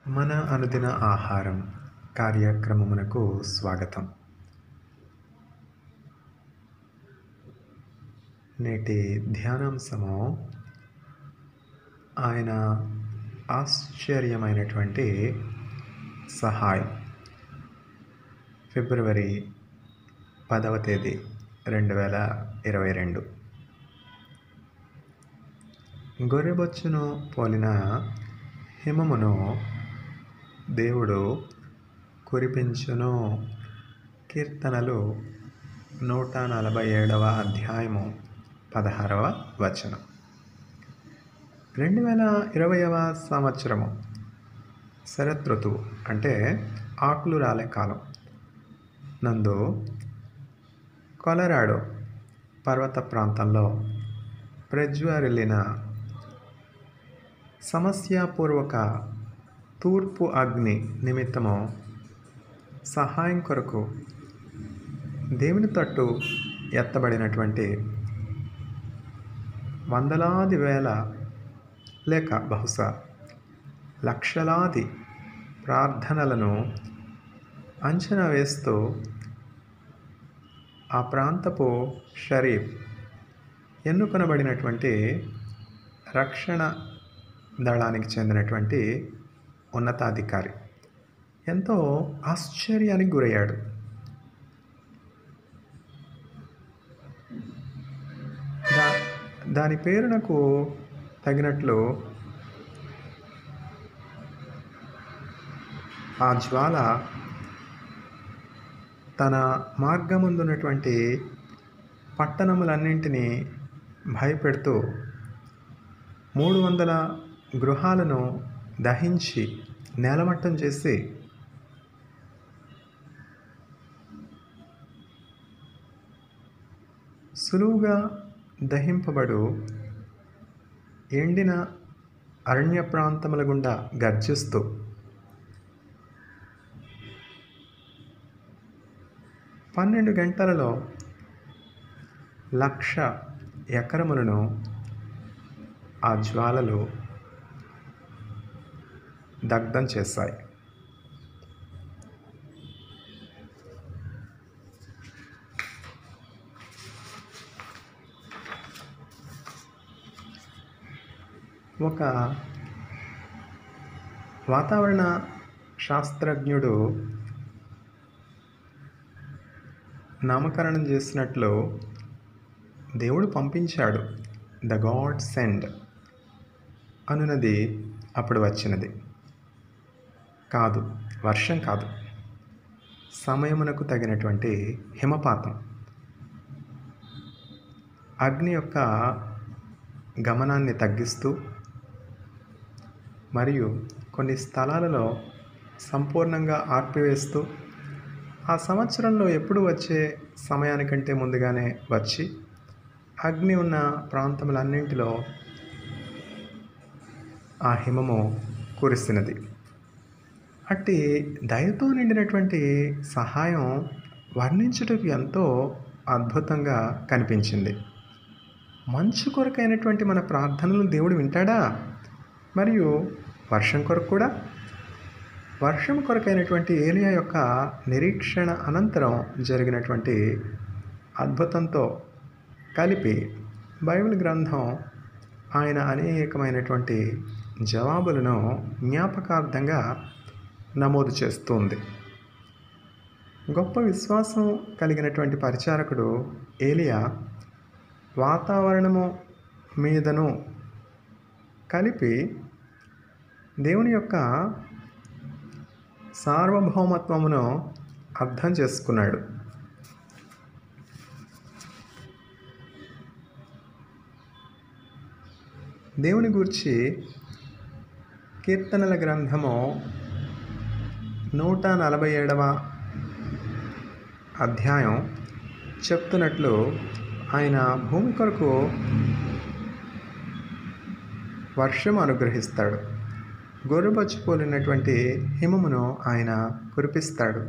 మన అనుదిన ఆహారం కార్యక్రమమునకు స్వాగతం నేటి ధ్యానాంశము ఆయన ఆశ్చర్యమైనటువంటి సహాయం ఫిబ్రవరి పదవ తేదీ రెండు వేల ఇరవై రెండు గొర్రెబొచ్చును పోలిన హిమమును దేవుడు కురిపించును కీర్తనలు నూట నలభై ఏడవ అధ్యాయము పదహారవ వచనం రెండు వేల ఇరవైవ సంవత్సరము శరదృతువు అంటే ఆకులు రాలే కాలం నందు కొలరాడో పర్వత ప్రాంతంలో ప్రజ్వరిల్లిన సమస్యాపూర్వక తూర్పు అగ్ని నిమిత్తము సహాయం కొరకు దేవుని తట్టు ఎత్తబడినటువంటి వందలాది వేల లేక బహుశా లక్షలాది ప్రార్థనలను అంచనా వేస్తూ ఆ ప్రాంతపు షరీఫ్ ఎన్నుకొనబడినటువంటి రక్షణ దళానికి చెందినటువంటి ఉన్నతాధికారి ఎంతో ఆశ్చర్యానికి గురయ్యాడు దా దాని పేరునకు తగినట్లు ఆ జ్వాల తన మార్గముందున్నటువంటి పట్టణములన్నింటినీ భయపెడుతూ మూడు వందల గృహాలను దహించి నేలమట్టం చేసి సులువుగా దహింపబడు ఎండిన అరణ్య ప్రాంతముల గుండా గర్జిస్తూ పన్నెండు గంటలలో లక్ష ఎకరములను ఆ జ్వాలలు దగ్ధం చేశాయి ఒక వాతావరణ శాస్త్రజ్ఞుడు నామకరణం చేసినట్లు దేవుడు పంపించాడు ద గాడ్ సెండ్ అనున్నది అప్పుడు వచ్చినది కాదు వర్షం కాదు సమయమునకు తగినటువంటి హిమపాతం అగ్ని యొక్క గమనాన్ని తగ్గిస్తూ మరియు కొన్ని స్థలాలలో సంపూర్ణంగా ఆర్పివేస్తూ ఆ సంవత్సరంలో ఎప్పుడు వచ్చే సమయానికంటే ముందుగానే వచ్చి అగ్ని ఉన్న ప్రాంతములన్నింటిలో ఆ హిమము కురిసినది అట్టి దయతో నిండినటువంటి సహాయం వర్ణించుటకు ఎంతో అద్భుతంగా కనిపించింది మంచు కొరకైనటువంటి మన ప్రార్థనలు దేవుడు వింటాడా మరియు వర్షం కొరకు కూడా వర్షం కొరకైనటువంటి ఏలియా యొక్క నిరీక్షణ అనంతరం జరిగినటువంటి అద్భుతంతో కలిపి బైబిల్ గ్రంథం ఆయన అనేకమైనటువంటి జవాబులను జ్ఞాపకార్థంగా నమోదు చేస్తుంది గొప్ప విశ్వాసం కలిగినటువంటి పరిచారకుడు ఏలియా వాతావరణము మీదను కలిపి దేవుని యొక్క సార్వభౌమత్వమును అర్థం చేసుకున్నాడు దేవుని గూర్చి కీర్తనల గ్రంథము నూట నలభై ఏడవ అధ్యాయం చెప్తున్నట్లు ఆయన భూమి కొరకు వర్షం అనుగ్రహిస్తాడు గొర్రెబొచ్చు పోలినటువంటి హిమమును ఆయన కురిపిస్తాడు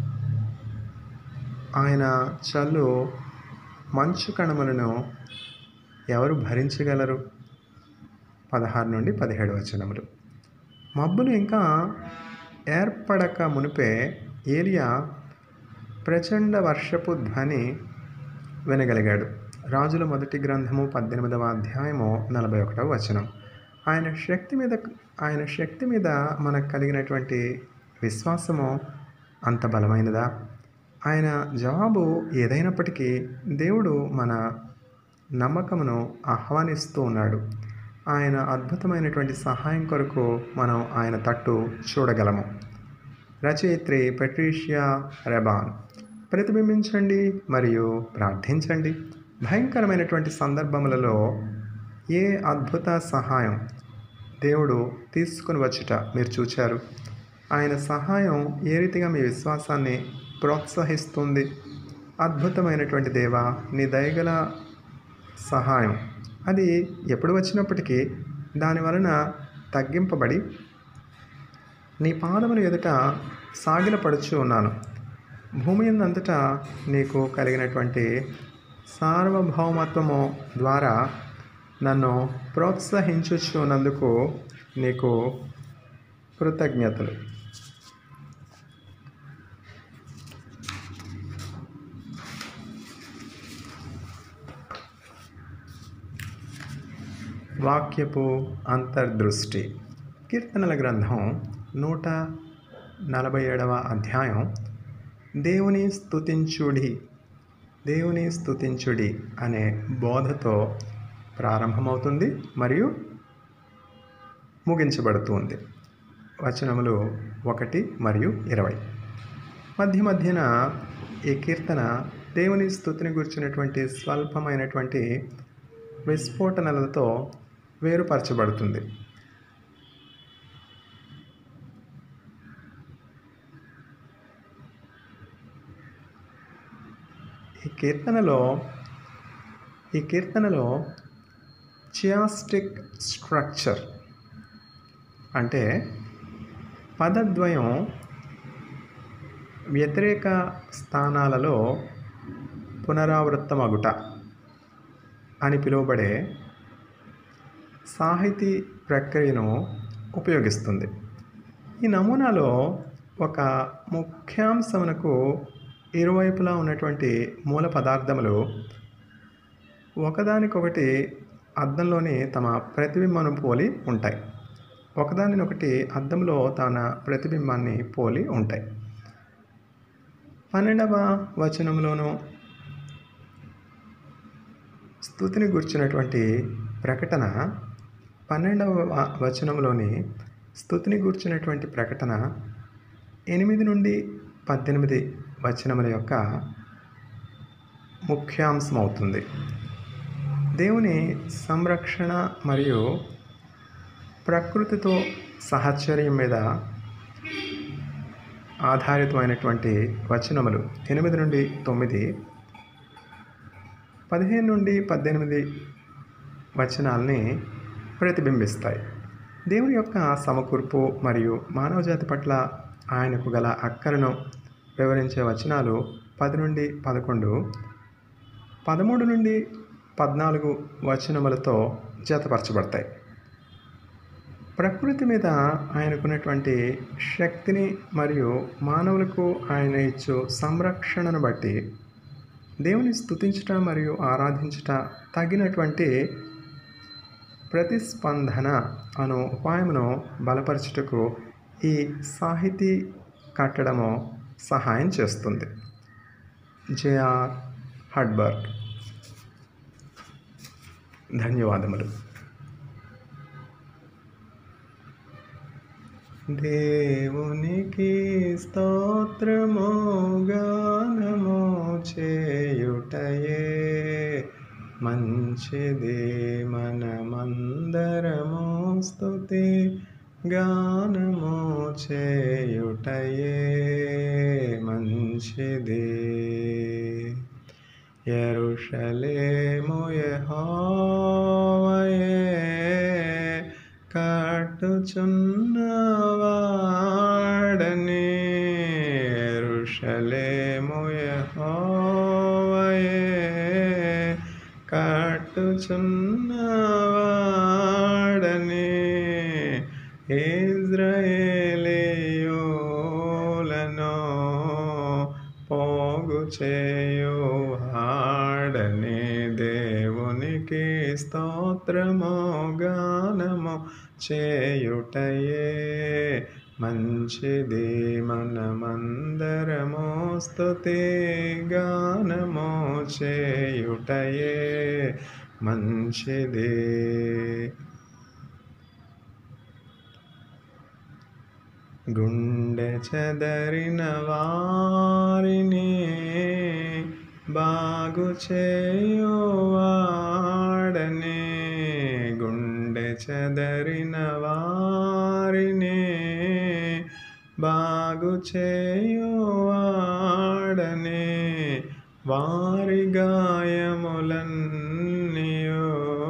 ఆయన చల్లు మంచు కణములను ఎవరు భరించగలరు పదహారు నుండి పదిహేడు వచనములు మబ్బులు ఇంకా ఏర్పడక మునిపే ఏలియా ప్రచండ వర్షపు ధ్వని వినగలిగాడు రాజుల మొదటి గ్రంథము పద్దెనిమిదవ అధ్యాయము నలభై ఒకటవ వచనం ఆయన శక్తి మీద ఆయన శక్తి మీద మనకు కలిగినటువంటి విశ్వాసము అంత బలమైనదా ఆయన జవాబు ఏదైనప్పటికీ దేవుడు మన నమ్మకమును ఆహ్వానిస్తూ ఉన్నాడు ఆయన అద్భుతమైనటువంటి సహాయం కొరకు మనం ఆయన తట్టు చూడగలము రచయిత్రి పెట్రీషియా రెబాన్ ప్రతిబింబించండి మరియు ప్రార్థించండి భయంకరమైనటువంటి సందర్భములలో ఏ అద్భుత సహాయం దేవుడు తీసుకుని వచ్చుట మీరు చూచారు ఆయన సహాయం ఏ రీతిగా మీ విశ్వాసాన్ని ప్రోత్సహిస్తుంది అద్భుతమైనటువంటి దేవ నీ దయగల సహాయం అది ఎప్పుడు వచ్చినప్పటికీ దాని వలన తగ్గింపబడి నీ పాదముల ఎదుట సాగిలపడుచు ఉన్నాను భూమి అంతటా నీకు కలిగినటువంటి సార్వభౌమత్వము ద్వారా నన్ను ప్రోత్సహించుచున్నందుకు నీకు కృతజ్ఞతలు వాక్యపు అంతర్దృష్టి కీర్తనల గ్రంథం నూట నలభై ఏడవ అధ్యాయం దేవుని స్తుతించుడి దేవుని స్తుతించుడి అనే బోధతో ప్రారంభమవుతుంది మరియు ముగించబడుతుంది వచనములు ఒకటి మరియు ఇరవై మధ్య మధ్యన ఈ కీర్తన దేవుని స్థుతిని గుర్చినటువంటి స్వల్పమైనటువంటి విస్ఫోటనలతో వేరుపరచబడుతుంది ఈ కీర్తనలో ఈ కీర్తనలో చియాస్టిక్ స్ట్రక్చర్ అంటే పదద్వయం వ్యతిరేక స్థానాలలో పునరావృత్తమగుట అని పిలువబడే సాహితీ ప్రక్రియను ఉపయోగిస్తుంది ఈ నమూనాలో ఒక ముఖ్యాంశమునకు ఇరువైపులా ఉన్నటువంటి మూల పదార్థములు ఒకదానికొకటి అద్దంలోని తమ ప్రతిబింబను పోలి ఉంటాయి ఒకదానినొకటి అద్దంలో తన ప్రతిబింబాన్ని పోలి ఉంటాయి పన్నెండవ వచనంలోనూ స్థుతిని గుర్చినటువంటి ప్రకటన పన్నెండవ వ- వచనంలోని స్థుతిని గుర్చినటువంటి ప్రకటన ఎనిమిది నుండి పద్దెనిమిది వచనముల యొక్క ముఖ్యాంశం అవుతుంది దేవుని సంరక్షణ మరియు ప్రకృతితో సహచర్యం మీద ఆధారితమైనటువంటి వచనములు ఎనిమిది నుండి తొమ్మిది పదిహేను నుండి పద్దెనిమిది వచనాల్ని ప్రతిబింబిస్తాయి దేవుని యొక్క సమకూర్పు మరియు మానవజాతి పట్ల ఆయనకు గల అక్కరను వివరించే వచనాలు పది నుండి పదకొండు పదమూడు నుండి పద్నాలుగు వచనములతో జతపరచబడతాయి ప్రకృతి మీద ఆయనకున్నటువంటి శక్తిని మరియు మానవులకు ఆయన ఇచ్చు సంరక్షణను బట్టి దేవుని స్తుతించుట మరియు ఆరాధించుట తగినటువంటి ప్రతిస్పందన అను ఉపాయమును బలపరచుటకు ఈ సాహితీ కట్టడము సహాయం చేస్తుంది జేఆర్ హడ్బర్గ్ ధన్యవాదములు దేవునికి స్తోత్రము గానము చేయుటయే మంచిది మనమందరము స్తుతి గానము చేయుటయే మంచిది ఎరుషలేము యెహోవాయే కట్టుచున్నవాడని ఎరుషలేము యెహోవాయే కట్టుచున్నవాడని ఇజ్రాయేలు చేయువాడని దేవునికి స్తోత్రము గానము చేయుటయే మంచిది మనమందరము స్తుతి గానము చేయుటయే మంచిది గుండె చెదరిన వారిని బాగు చేయువాడని గుండె చెదరిన వారిని బాగు చేయువాడని వారి గాయములన్నీయో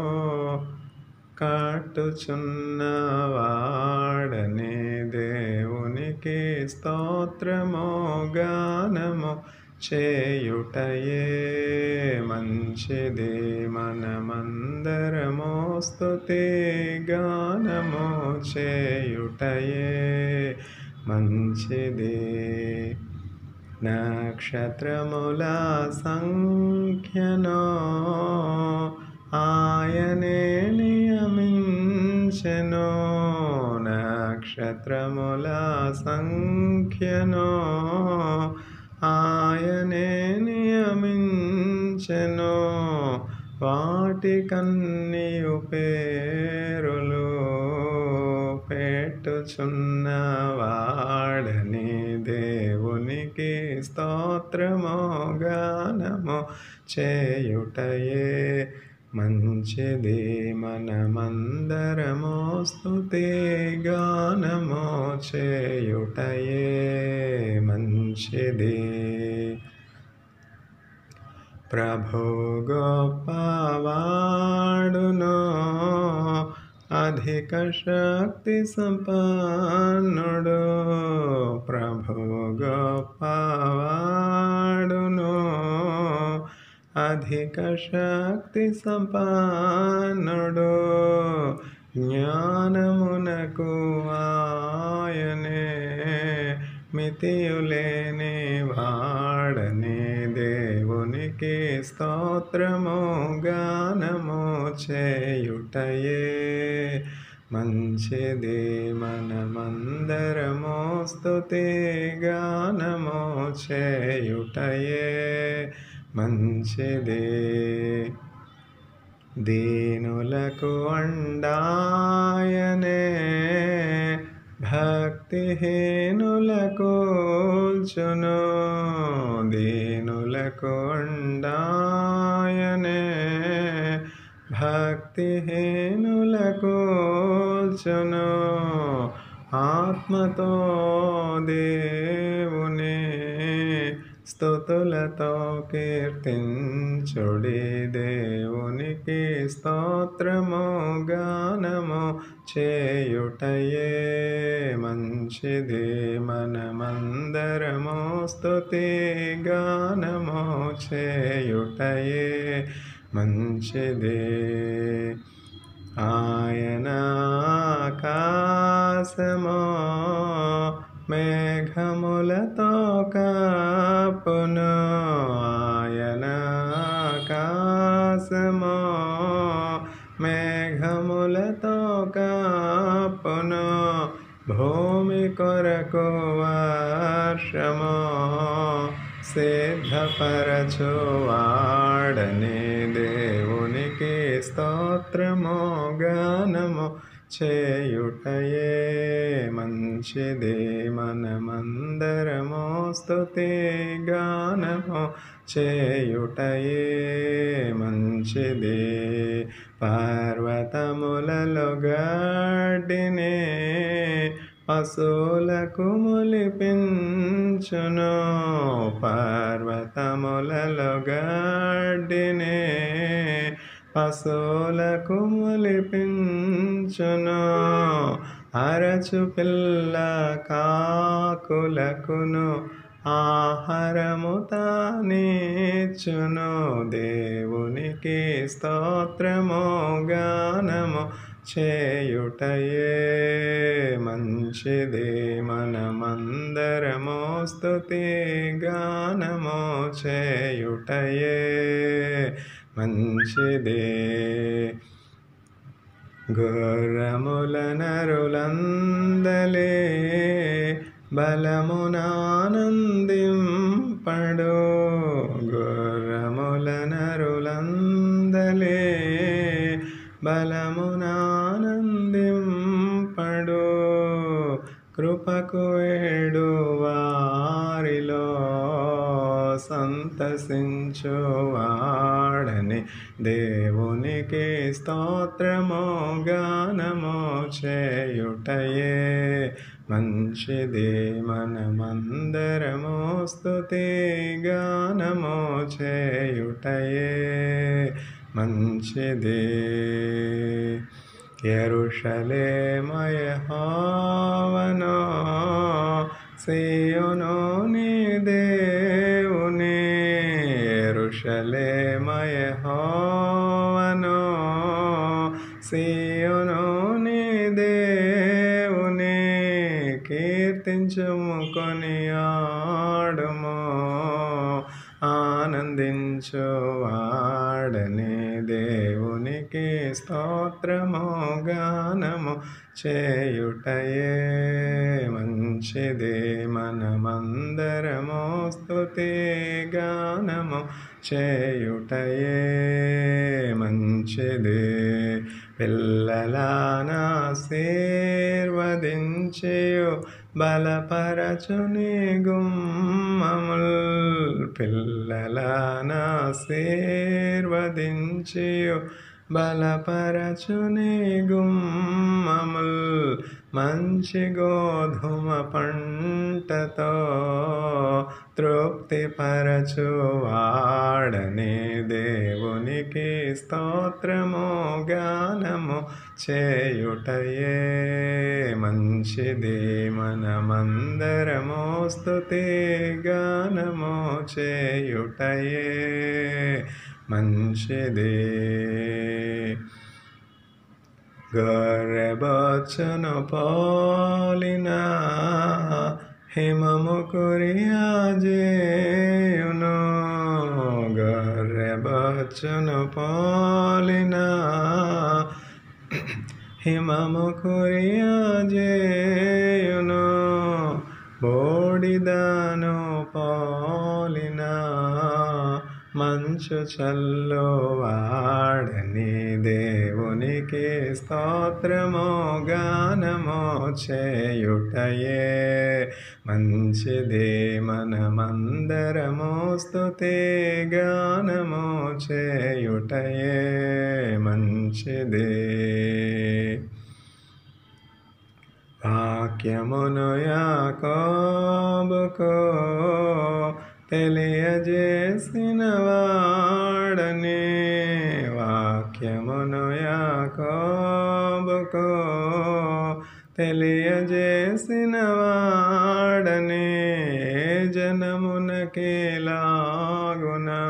కాటుచున్నవాడని దేవునికి స్తోత్రము గానము చేయుటయే మంచిది మనమందరము స్తుతి గానము చేయుటయే మంచిది నక్షత్రముల సంఖ్యను ఆయనే నియమించెను నక్షత్రముల సంఖ్యను ఆయనే నియమించెను వాటి కన్నీయు పేరులు పెట్టుచున్నవాడని దేవునికి స్తోత్రము గానము చేయుటయే మంచిది మనమందరము స్తుతి గానము చేయుటయే మంచిది ప్రభు గొప్పవాడును అధిక శక్తి సంపన్నుడు ప్రభు గొప్పవాడును అధిక శక్తి సంపన్నుడు జ్ఞానమునకు ఆయనే మితియులేని వాడని దేవునికి స్తోత్రము గానము చేయుటయే మంచిది మనమందరము స్తుతి గానము చేయుటయే మంచిది దీనులకు అండాయనే భక్తిహీనులకు చును దీనులకు అండాయనే భక్తిహీనులకు చును ఆత్మతో దేవుని స్తుతులతో కీర్తించుడి దేవునికి స్తోత్రము గానము చేయుటయే మంచిది మనమందరము స్తుతి గానము చేయుటయే మంచిది ఆయన ఆకాశమో మేఘములతో కాపును ఆయన ఆకాశమో మేఘములతో కాపును భూమి కొరకు వర్షము సిద్ధపరచువాడని దేవునికి స్తోత్రము గానము చేయుటయే మంచిది మనమందరము స్తుతి గానము చేయుటయే మంచిది పర్వతములలో గడ్డిని పశువులకు మొలిపించును పర్వతములలో గడ్డిని పశువులకు మొలిపించును అరచు పిల్ల కాకులకును ఆహారము తానిచ్చును దేవునికి స్తోత్రము గానము చేయుటయే మంచిది మనమందరము స్తుతి గానము చేయుటయే మంచిది గుర్రముల నరులందలే బలమునానందింపడు గుర్రముల నరులందలే బలమునానందింపడు కృపకు వేడు వారిలో సంతసించు వాడని దేవునికి స్తోత్రము గానము చేయుటయే మంచిది మనమందరము స్తుతి గానము చేయుటయే మంచిది ఎరుషలేమయ హావనో సియోను నీ దేవుని ఎరుషలేమయ హావనో సియోను నీ దేవుని కీర్తించుము కొని ఆడుము ఆనందించు వాడని దేవునికి స్తోత్రము గానము చేయుటయే మంచిది మనమందరము స్తుతి గానము చేయుటయే మంచిది పిల్లలానా శీర్వదించేయు బలపరచుని గుమ్మముల్ పిల్లలానా శీర్వదించేయు బలపరచుని గుమ్మముల్ మంచి గోధుమ పంటతో తృప్తిపరచు వాడని దేవునికి స్తోత్రము గానము చేయుటయే మంచిది మనమందరము స్తుతి గానము చేయుటయే మంచిది గర్రెబచ్చను పాలిన హిమము కురియాజేయును గర్రెబచ్చను పాలిన హిమము కురియాజేయును బోడిదను పాలిన మంచు చల్లు వాడని దేవునికి స్తోత్రము గానము చేయుటయే మంచిది మనమందరము స్తుతి గానము చేయుటయే మంచిది వాక్యమును యాకోబుకో తెలియజేసిన వాడని వాక్యమును యాకోబుకో తెలియజేసిన వాడని జనమునకేలాగునా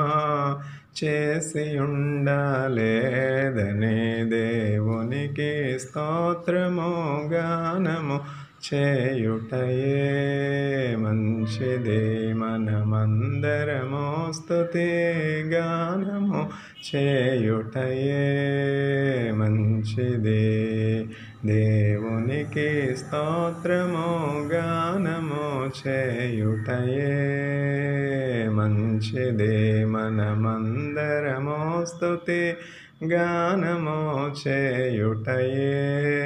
చేసి ఉండలేదని దేవునికి స్తోత్రము గానము చేయుటయే మంచిది మనమందరము స్తుతి గానము చేయుటయే మంచిది దేవునికి స్తోత్రము గానము చేయుటయే మంచిది మనమందరము స్తుతి గానము చేయుటయే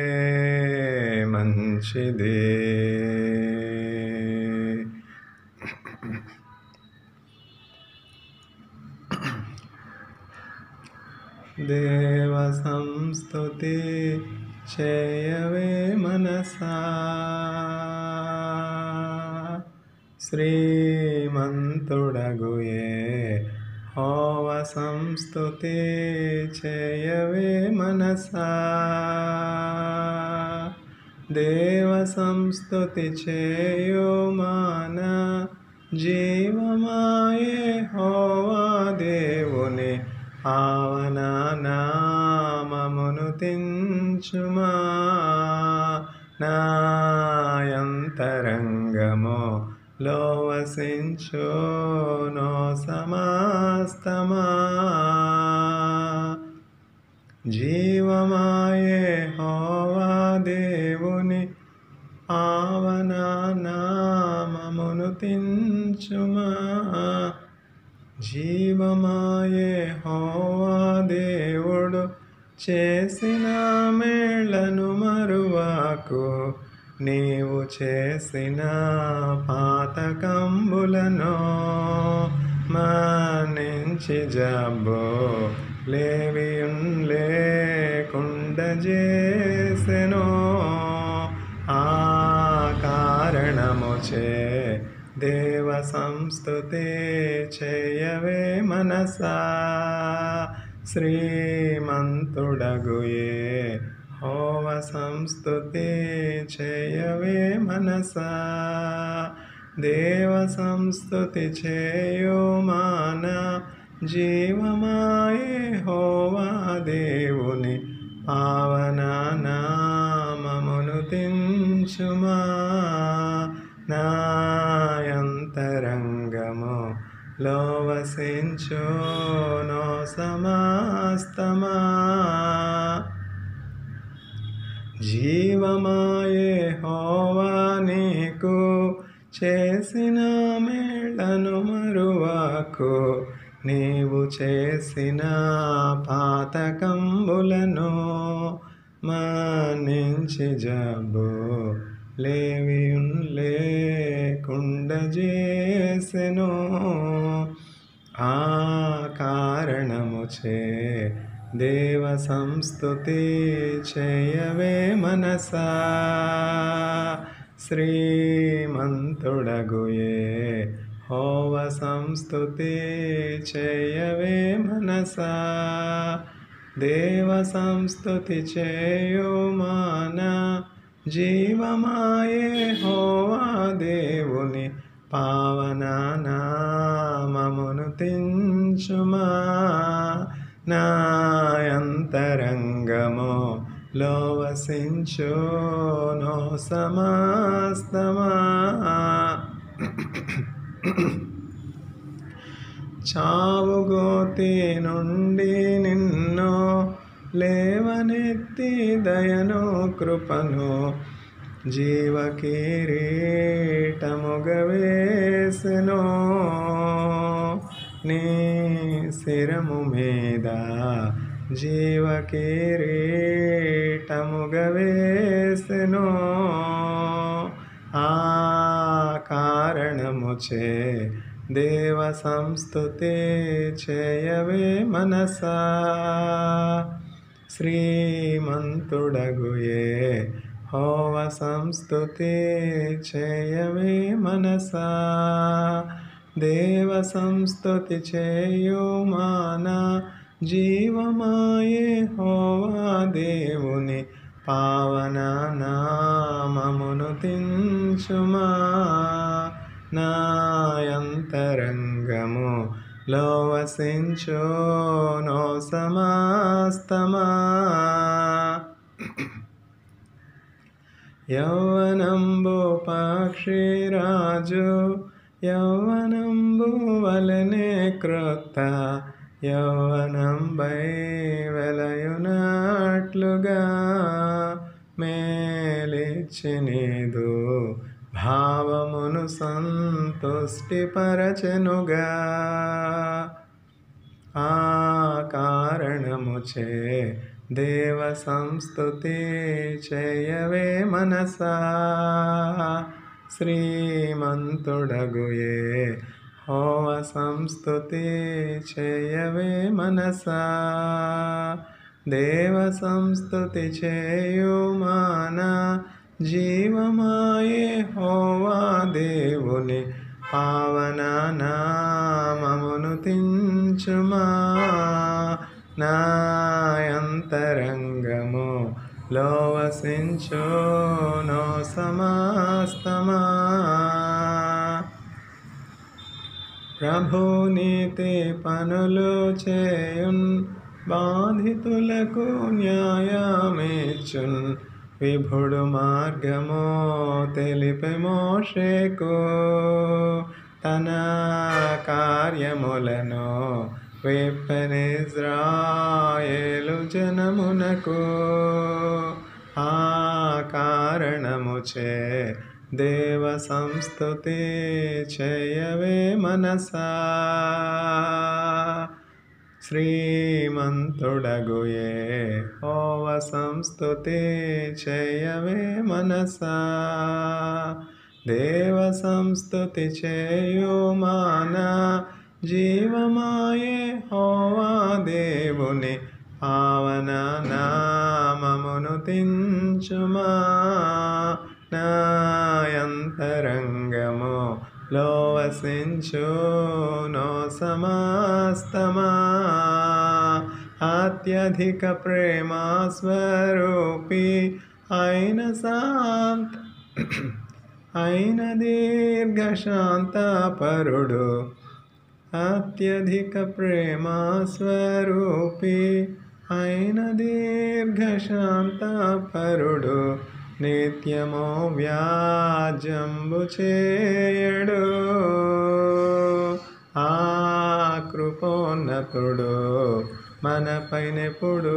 మంచిది దేవ సంస్తుతి చేయవే మనసా శ్రీమంతుడగుయే హోవ సంస్తుతి చేయవే మనసా దేవ సంస్తుతి చేయో మాన జీవమాయే హోవా దేవుని ఆవన నామమును తిన్ లోవసించుమా నాయంతరంగము లోవసించు నో సమస్తమా జీవమాయే హోవా దేవుని ఆవన నామమును తించుమా జీవమాయే హోవా దేవుడు చేసిన మేళను మరువాకు నీవు చేసిన పాతకంబులను మానించి జబ్బో లేవియున్ లేకుండ చేసెను ఆ కారణముచే దేవ సంస్థుతి చేయవే మనసా శ్రీమంతుడగుయే హోవ సంస్థుతి చేయవే మనసా దేవ సంస్థుతి చేయో మాన జీవమాయే హోవా దేవుని పావన నామమును తించుమా నాయంతరంగము లోవసించు నో సమస్తమా జీవమాయే హోవా నీకు చేసిన మేళను మరువాకు నీవు చేసిన పాతకంబులను మానించి జబ్బు లేవియున్ లేకుండ చేసెను ఆ కారణముచే దేవ సంస్థుతి చేయవే మనసా శ్రీమంతుడగుయే హోవ సంస్థుతి చేయవే మనసా దేవ సంస్థుతి చేయు మాన జీవమాయే హోవా దేవుని పావన నామమును తించుమా నాయంతరంగము లోవసించు నో సమస్తమా చావుగోతి నుండి నిన్ను లేవనెత్తి దయను కృపను జీవకిరీటముగవేసెను నీ శిరము మీద జీవకిరీటముగవేసెను ఆ కారణముచే దేవ సంస్థుతి చేయవే మనసా శ్రీమంతుడగుయే హోవ సంస్థుతి చేయవే మనసా దేవ సంస్థుతి చేయు మాన జీవమాయే హోవా దేవుని పావన నామమును తించుమా నాయంతరంగము లోవసించు నో సమస్తమా యౌవనంబు పక్షిరాజు యౌవనంబు వలనే క్రొత్త యౌవనంబై వెలయునట్లుగా మేలిచ్చినీదు భావమును సంతుష్టిపరచెనుగా ఆ కారణముచే దేవ సంస్థుతి చేయవే మనసా శ్రీమంతుడగుయే హోవ సంస్థుతి చేయవే మనసా దేవ సంస్థుతి చేయు మాన జీవమాయే హోవా దేవుని పావన నామమును తించుమా నాయంతరంగము లోవసించు నో సమస్తమా ప్రభు నీతి పనులు చేయున్ బాధితులకు న్యాయమేచున్ విభుడు మార్గము తెలిపే మోషేకు తన కార్యములను విప్పనిజ్రాయేలు జనమునకు ఆ కారణముచే దేవ సంస్థుతి చేయవే మనసా శ్రీమంతుడగుయే ఓవ సంస్థుతి చేయవే మనసా దేవ సంస్థుతి చేయుమాన జీవమాయే హోవా దేవుని పావన నామమును తించుమా నాయంతరంగము లోవసించు నో సమస్తమా అత్యధిక ప్రేమ స్వరూపి అయిన శాంత అయిన దీర్ఘశాంత పరుడు అత్యధిక ప్రేమ స్వరూపి అయిన దీర్ఘశాంత పరుడు నిత్యము వ్యాజంబు చేయడు ఆ కృపోన్నతుడు మన పైనెప్పుడు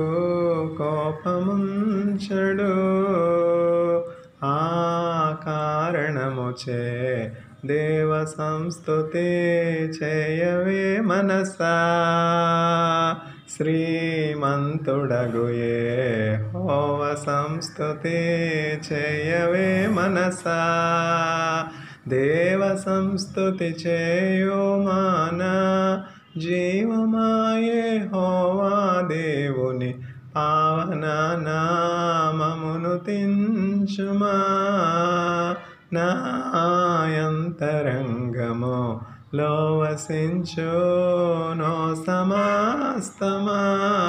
కోపముంచడు ఆ కారణముచే దేవ సంస్థుతి చేయవే మనసా శ్రీమంతుడగుయే హోవ సంస్థుతి చేయవే మనసా దేవ సంస్థుతి చేయుమాన జీవమాయే హోవా దేవుని పావన నామమును తించుమా నాయంతరంగము లోవసించు నో సమస్తమా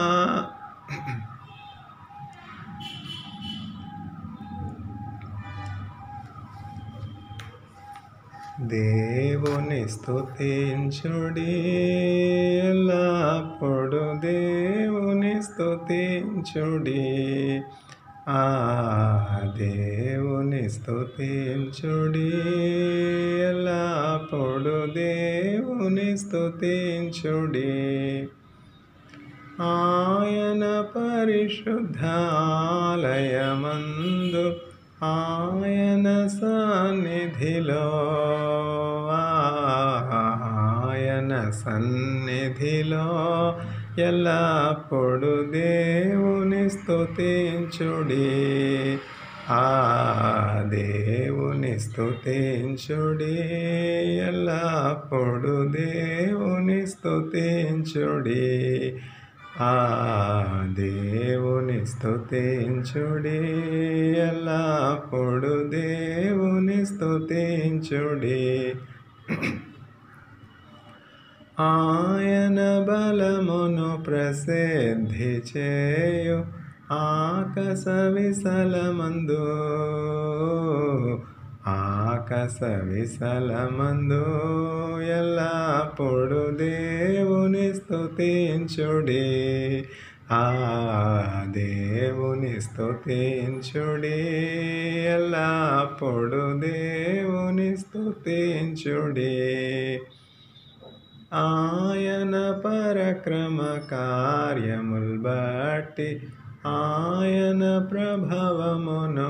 దేవుని స్తుతించుడి ఎల్లప్పుడు దేవుని స్తుతించుడి ఆ దేవుని స్తుతించుడి ఎల్లప్పుడు దేవుని స్తుతించుడి ఆయన పరిశుద్ధాలయమందు ఆయన సన్నిధిలో ఆయన సన్నిధిలో ఎల్లప్పుడు దేవుని స్తుతించుడి ఆ దేవుని స్తుతించుడి ఎల్లప్పుడు దేవుని స్తుతించుడి ఆ దేవుని స్తుతించుడి ఎల్లప్పుడు దేవుని స్తుతించుడి ఆయన బలమును ప్రసిద్ధి చేయు ఆకాశ విశలమందు ఆకాశ విశలమందు ఎల్లప్పుడు దేవుని స్తుతించుడి ఆ దేవుని స్తుతించుడి ఎల్లప్పుడు దేవుని స్తుతించుడి ఆయన పరక్రమ కార్యముల్ బట్టి ఆయన ప్రభావమును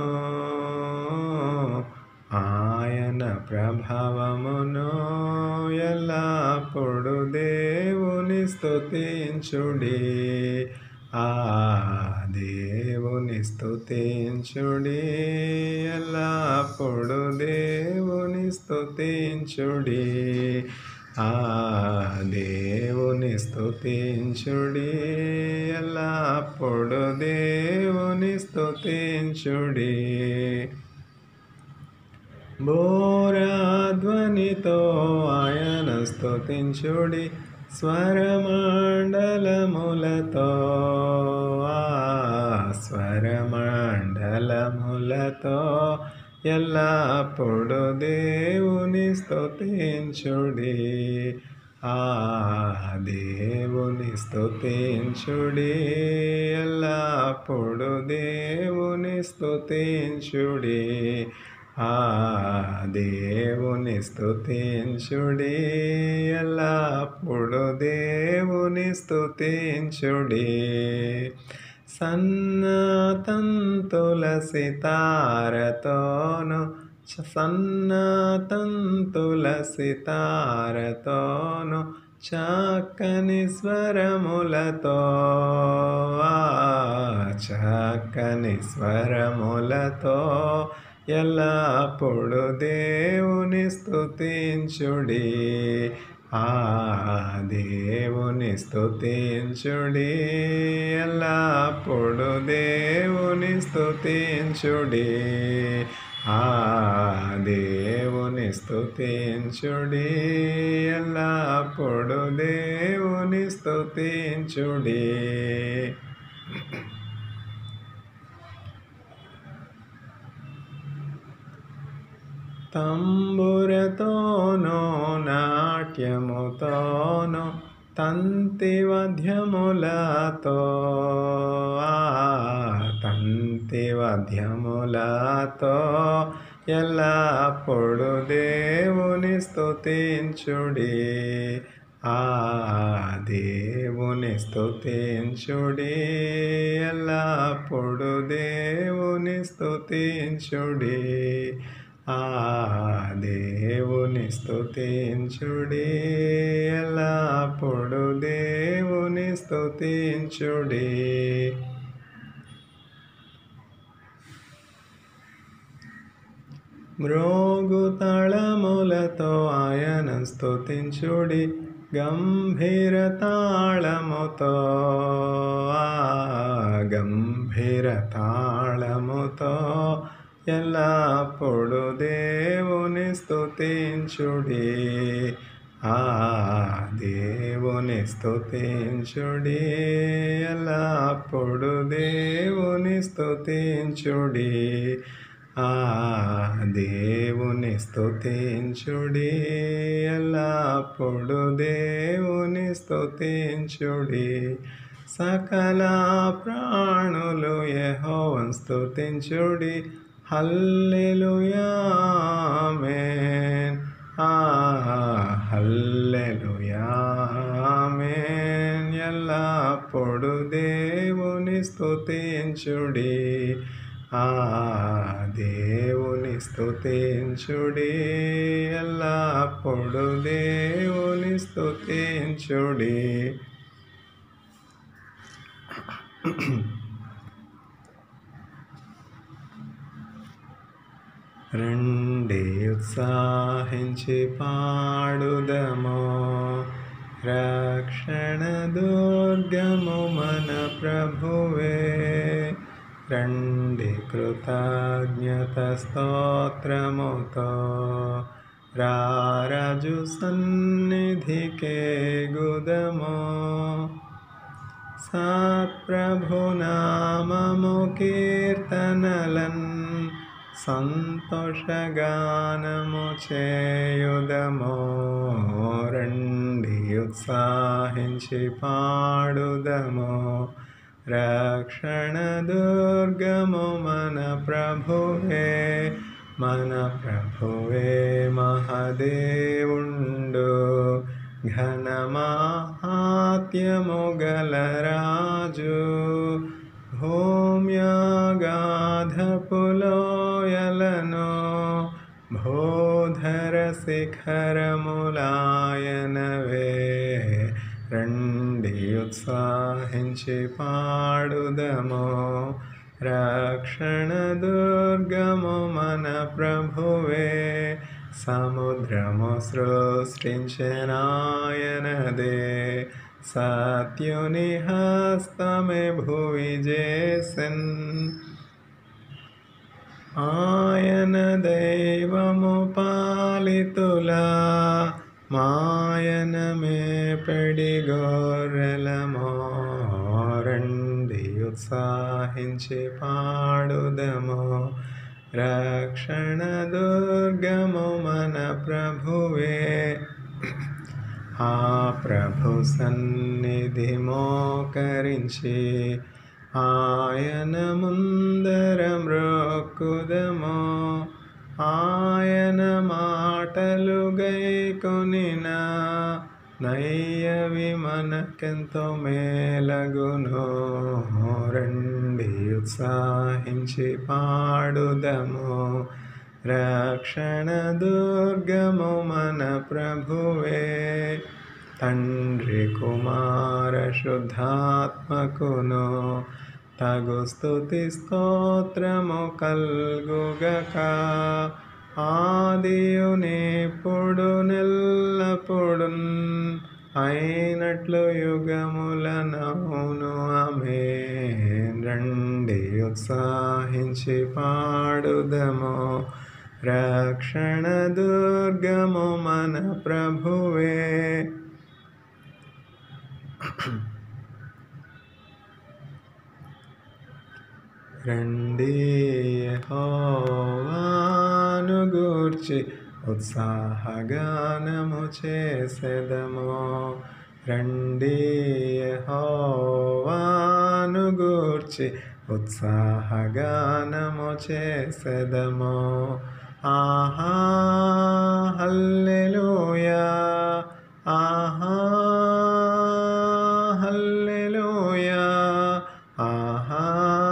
ఆయన ప్రభావమును ఎల్లప్పుడు దేవుని స్తుతించుడి ఆ దేవుని స్తుతించుడి ఎల్లప్పుడు దేవుని స్తుతించుడి ఆ దేవుని స్తుతించుడి ఎల్లప్పుడు దేవుని స్తుతించుడి బోరాధ్వనితో ఆయన స్తుతించుడి స్వరమండలములతో ఆ స్వరమండలములతో ఎల్లప్పుడు దేవుని స్తుతించుడి ఆ దేవుని స్తుతించుడి ఎల్లప్పుడు దేవుని స్తుతించుడి ఆ దేవుని స్తుతించుడి ఎల్లప్పుడు దేవుని స్తుతించుడి సన్నతంతుల సితారతోను సన్నతంతుల సితారతోను చక్కని స్వరములతో ఆ చక్కని స్వరములతో ఎల్లప్పుడు దేవుని స్తుతించుడి ఆ దేవుని స్తుతించుడి ఎల్లప్పుడు దేవుని స్తుతించుడి ఆ దేవుని స్తుతించుడి ఎల్లప్పుడు దేవుని స్తుతించుడి తంబురతోనో నాట్యముతోనో తంతివధ్యములతో ఆ తంతివధ్యములతో ఎల్లప్పుడు దేవుని స్తుతించుడి ఆ దేవుని స్తుతించుడి ఎల్లప్పుడు దేవుని స్తుతించుడి ఆ దేవుని స్తుతించుడి ఎల్లప్పుడు దేవుని స్తుతించుడి మ్రోగుతళములతో ఆయన స్తుతించుడి గంభీర తాళముతో ఆ గంభీర తాళముతో ఎల్లప్పుడు దేవుని స్తుతించుడి ఆ దేవుని స్తుతించుడి ఎల్లప్పుడు దేవుని స్తుతించుడి ఆ దేవుని స్తుతించుడి ఎల్లప్పుడు దేవుని స్తుతించుడి సకల ప్రాణులు యెహోవాను స్తుతించుడి హల్లెలూయామెన్ ఆ హల్లెలూయామెన్ ఎల్లప్పుడు దేవుని స్తుతించుడి ఆ దేవుని స్తుతించుడి ఎల్లప్పుడు దేవుని స్తుతించుడి రండి ఉత్సాహించి పాడుదమో రక్షణ దుర్గము మన ప్రభువే రండి కృతజ్ఞత స్తోత్రముతో రారాజు సన్నిధికే గుదమో సత్ప్రభునామము కీర్తనలన్ సంతోషగానము చేయుదమో రండి ఉత్సాహించి పాడుదమో రక్షణ దుర్గము మన ప్రభువే మన ప్రభువే మహదేవుండు ఘనమాహాత్యము గలరాజు భూమ్యాగాధపులోయలను భూధర శిఖరములాయనవే రండి ఉత్సాహించి పాడుదమో రక్షణ దుర్గము మన ప్రభువే సముద్రము సృష్టించనాయనదే సత్యుని హస్తమే భువి చేసన్ ఆయన దైవము పాలితులా మాయనమే పెడి గొర్రెలమో రండి ఉత్సాహించి పాడుదమో రక్షణ దుర్గము మన ప్రభువే ఆ ప్రభు సన్నిధి మోకరించి ఆయన ముందర మ్రొక్కుదము ఆయన మాటలు గైకొనిన నయ్యవి మనకెంతో మేలగును రండి ఉత్సాహించి పాడుదము రక్షణ దుర్గము మన ప్రభువే తండ్రి కుమార శుద్ధాత్మకును తగు స్థుతి స్తోత్రము కల్గుగక ఆదియునిప్పుడు నెల్లప్పుడు అయినట్లు యుగములనవును ఆమె రండి ఉత్సాహించి పాడుదము రక్షణ దుర్గము మన ప్రభువే రండి యెహోవాను గూర్చి ఉత్సాహగానము చేసెదము రండి యెహోవాను గూర్చి ఉత్సాహగానము చేసెదము ఆహా హల్లెలూయా ఆహా హల్లెలూయా ఆహా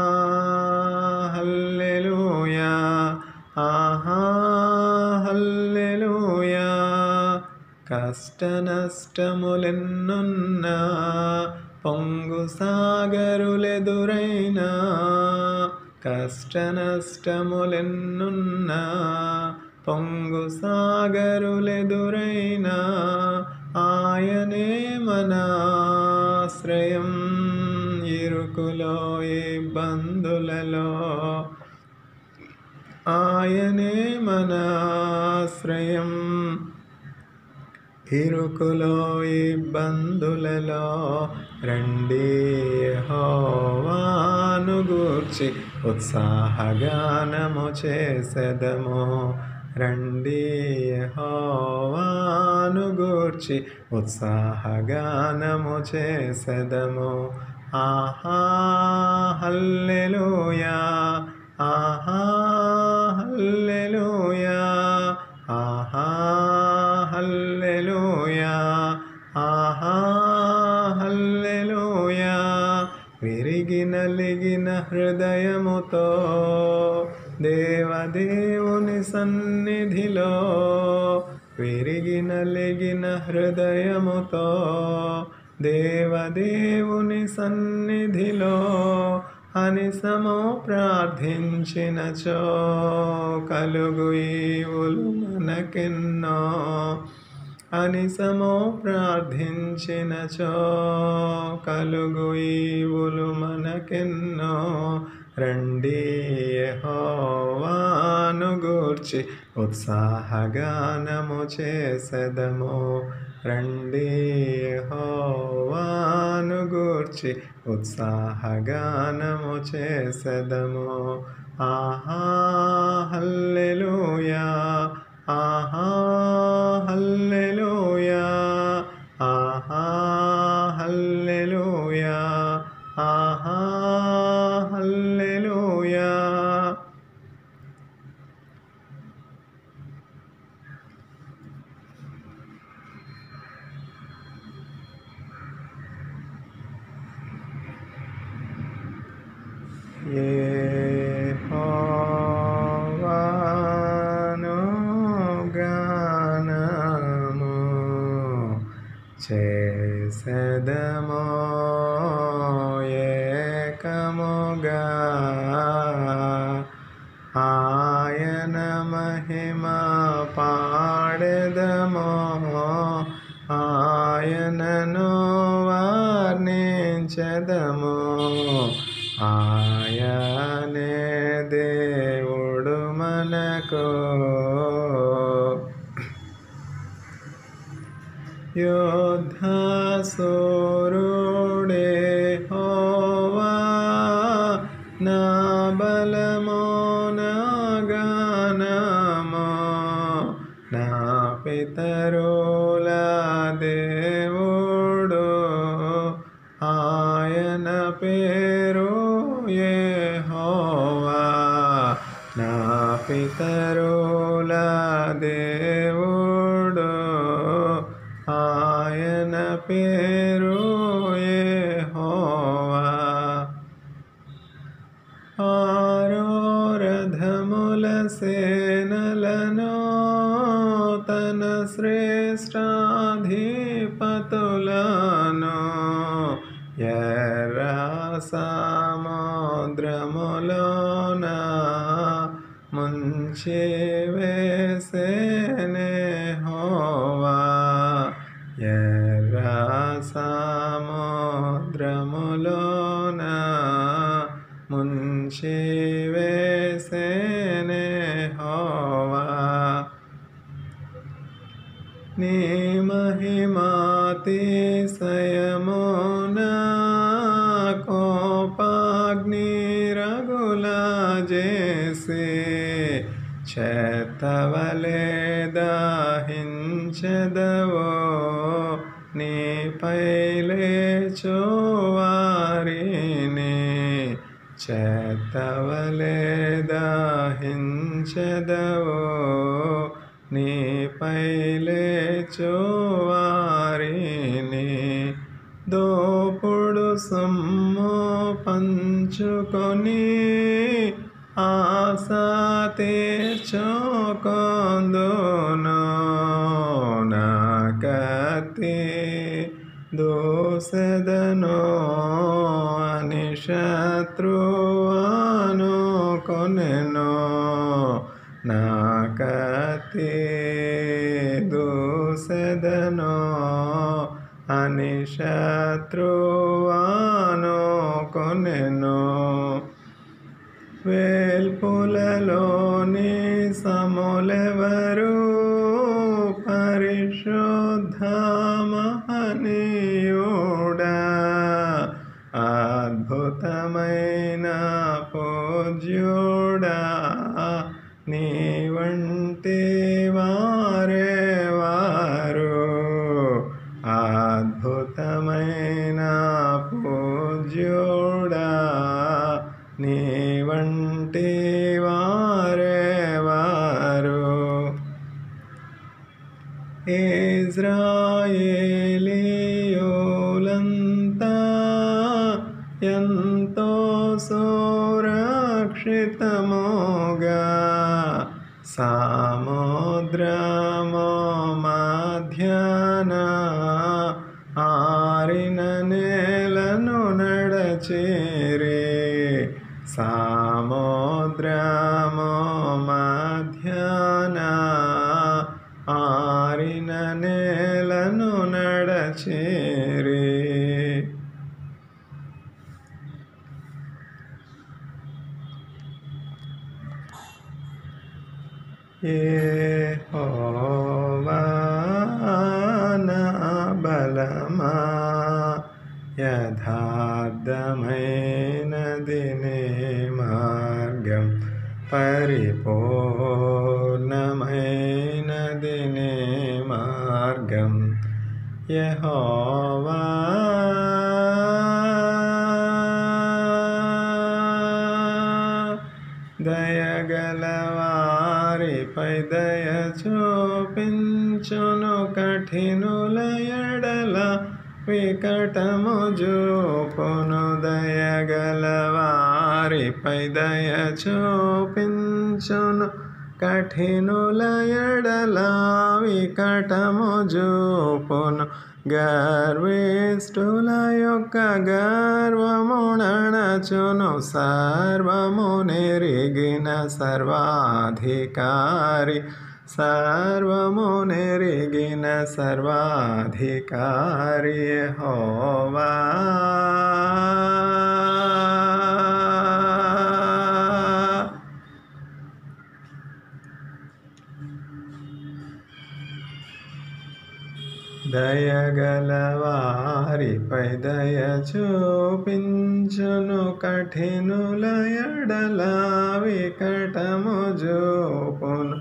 హల్లెలూయా ఆహా హల్లెలూయా కష్ట నష్టములెన్నున్నా పొంగు సాగరులెదురైనా కష్ట నష్టములెన్నున్నా పొంగు సాగరులెదురైనా ఆయనే మనాశ్రయం ఇరుకులో ఇబ్బందులలో ఆయనే మనాశ్రయం ఇరుకులో ఇబ్బందులలో రండి హోవాను గూర్చి ఉత్సాహగానము చేసెదము రండి హోవాను గూర్చి ఉత్సాహగానము చేసెదము ఆహా హల్లెలూయా ఆహా హల్లెలూయా ఆహా హల్లెలూయా ఆహా హల్లెలూయా విరిగి నలిగిన హృదయముతో దేవదేవుని సన్నిధిలో విరిగి నలిగిన హృదయముతో దేవదేవుని సన్నిధిలో అనిసము ప్రార్థించినచో కలుగు ఈవులు మనకెన్నో అనిసము ప్రార్థించినచో కలుగు ఈవులు మనకెన్నో రండి యెహోవాను గూర్చి ఉత్సాహగానము చేసెదము రండి యెహోవాను గూర్చి ఉత్సాహగానము చేసెదము ఆహా హల్లెలూయా ఆహా హల్లెలూయా ఆహా హల్లెలూయా ఆహా హల్లెలూయా యెహోవాను గానము చేసెదము ఏకముగా ఆయన మహిమ పాడెదము ఆయనను వర్ణించెదము ఆయనే దేవుడు మనకు యోధాసురుడే హోవా నా బలమో నా గానమో నా పితరుల దే దేవుడు ఆయన పేరు యెహోవా ఆరోరథముల సేనలను తన శ్రేష్టాధిపతులను ఎర్ర సముద్రములోన ముంచి వేసేనే హోవా ఎర్ర సముద్రములోన ముంచి వేసేనే హోవా నీ మహిమాతిశయమున కోపాగ్ని రగుల చేసి చెత్తవలే దహించదవో నీపై లేచోవారిని చెత్తవలే దహించదవో నీపై లేచోవారిని దోపుడు సొమ్ము పంచుకొని ఆశ తీర్చుకొందును నాకతి దోసెదనో అని శత్రువాను కొనెను నాకతి దోసెదనో అని శత్రువాను కొనెను వేల్పులలోని సములెవరు పరిశుద్ధ మహనీయుడా అద్భుతమైన పూజ్యుడా నీ వంటి వారే వారు అద్భుతమైన పూజ్యుడా నీ వంటి వారే వారు ఇజ్రాయేలీయులంతా ఎంతో సురక్షితముగా సముద్రము మధ్యాన ఆరిన నేలను నడచేరే సముద్రము మధ్యాన ఆరిన నేలను నడచేరే యెహోవానా బలమా యథార్థమైనది నీ మార్గం పరిపూర్ణమైనది నీ మార్గం యెహోవా దయగలవారిపై దయ చూపించును కఠినుల ఎడల వికటము చూపును దయగలవారిపై దయ చూపించును కఠినుల ఎడల వికటము చూపును గర్విష్ఠుల యొక్క గర్వముణచును సర్వము నెరిగిన సర్వాధికారి సర్వము నెరిగిన సర్వాధికారి హోవా దయగలవారిపై దయ చూపించును కఠినుల ఎడల వికటము చూపును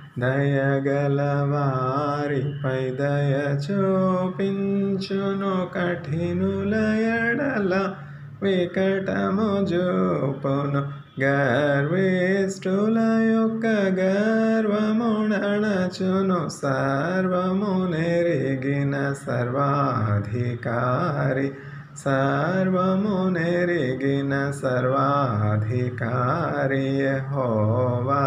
దయగలవారిపై దయ చూపించును కఠినుల ఎడల వికటము చూపును గర్విష్ఠుల యొక్క గర్వముణచును సర్వము నెరిగిన సర్వాధికారి సర్వము నెరిగిన సర్వాధికారి హోవా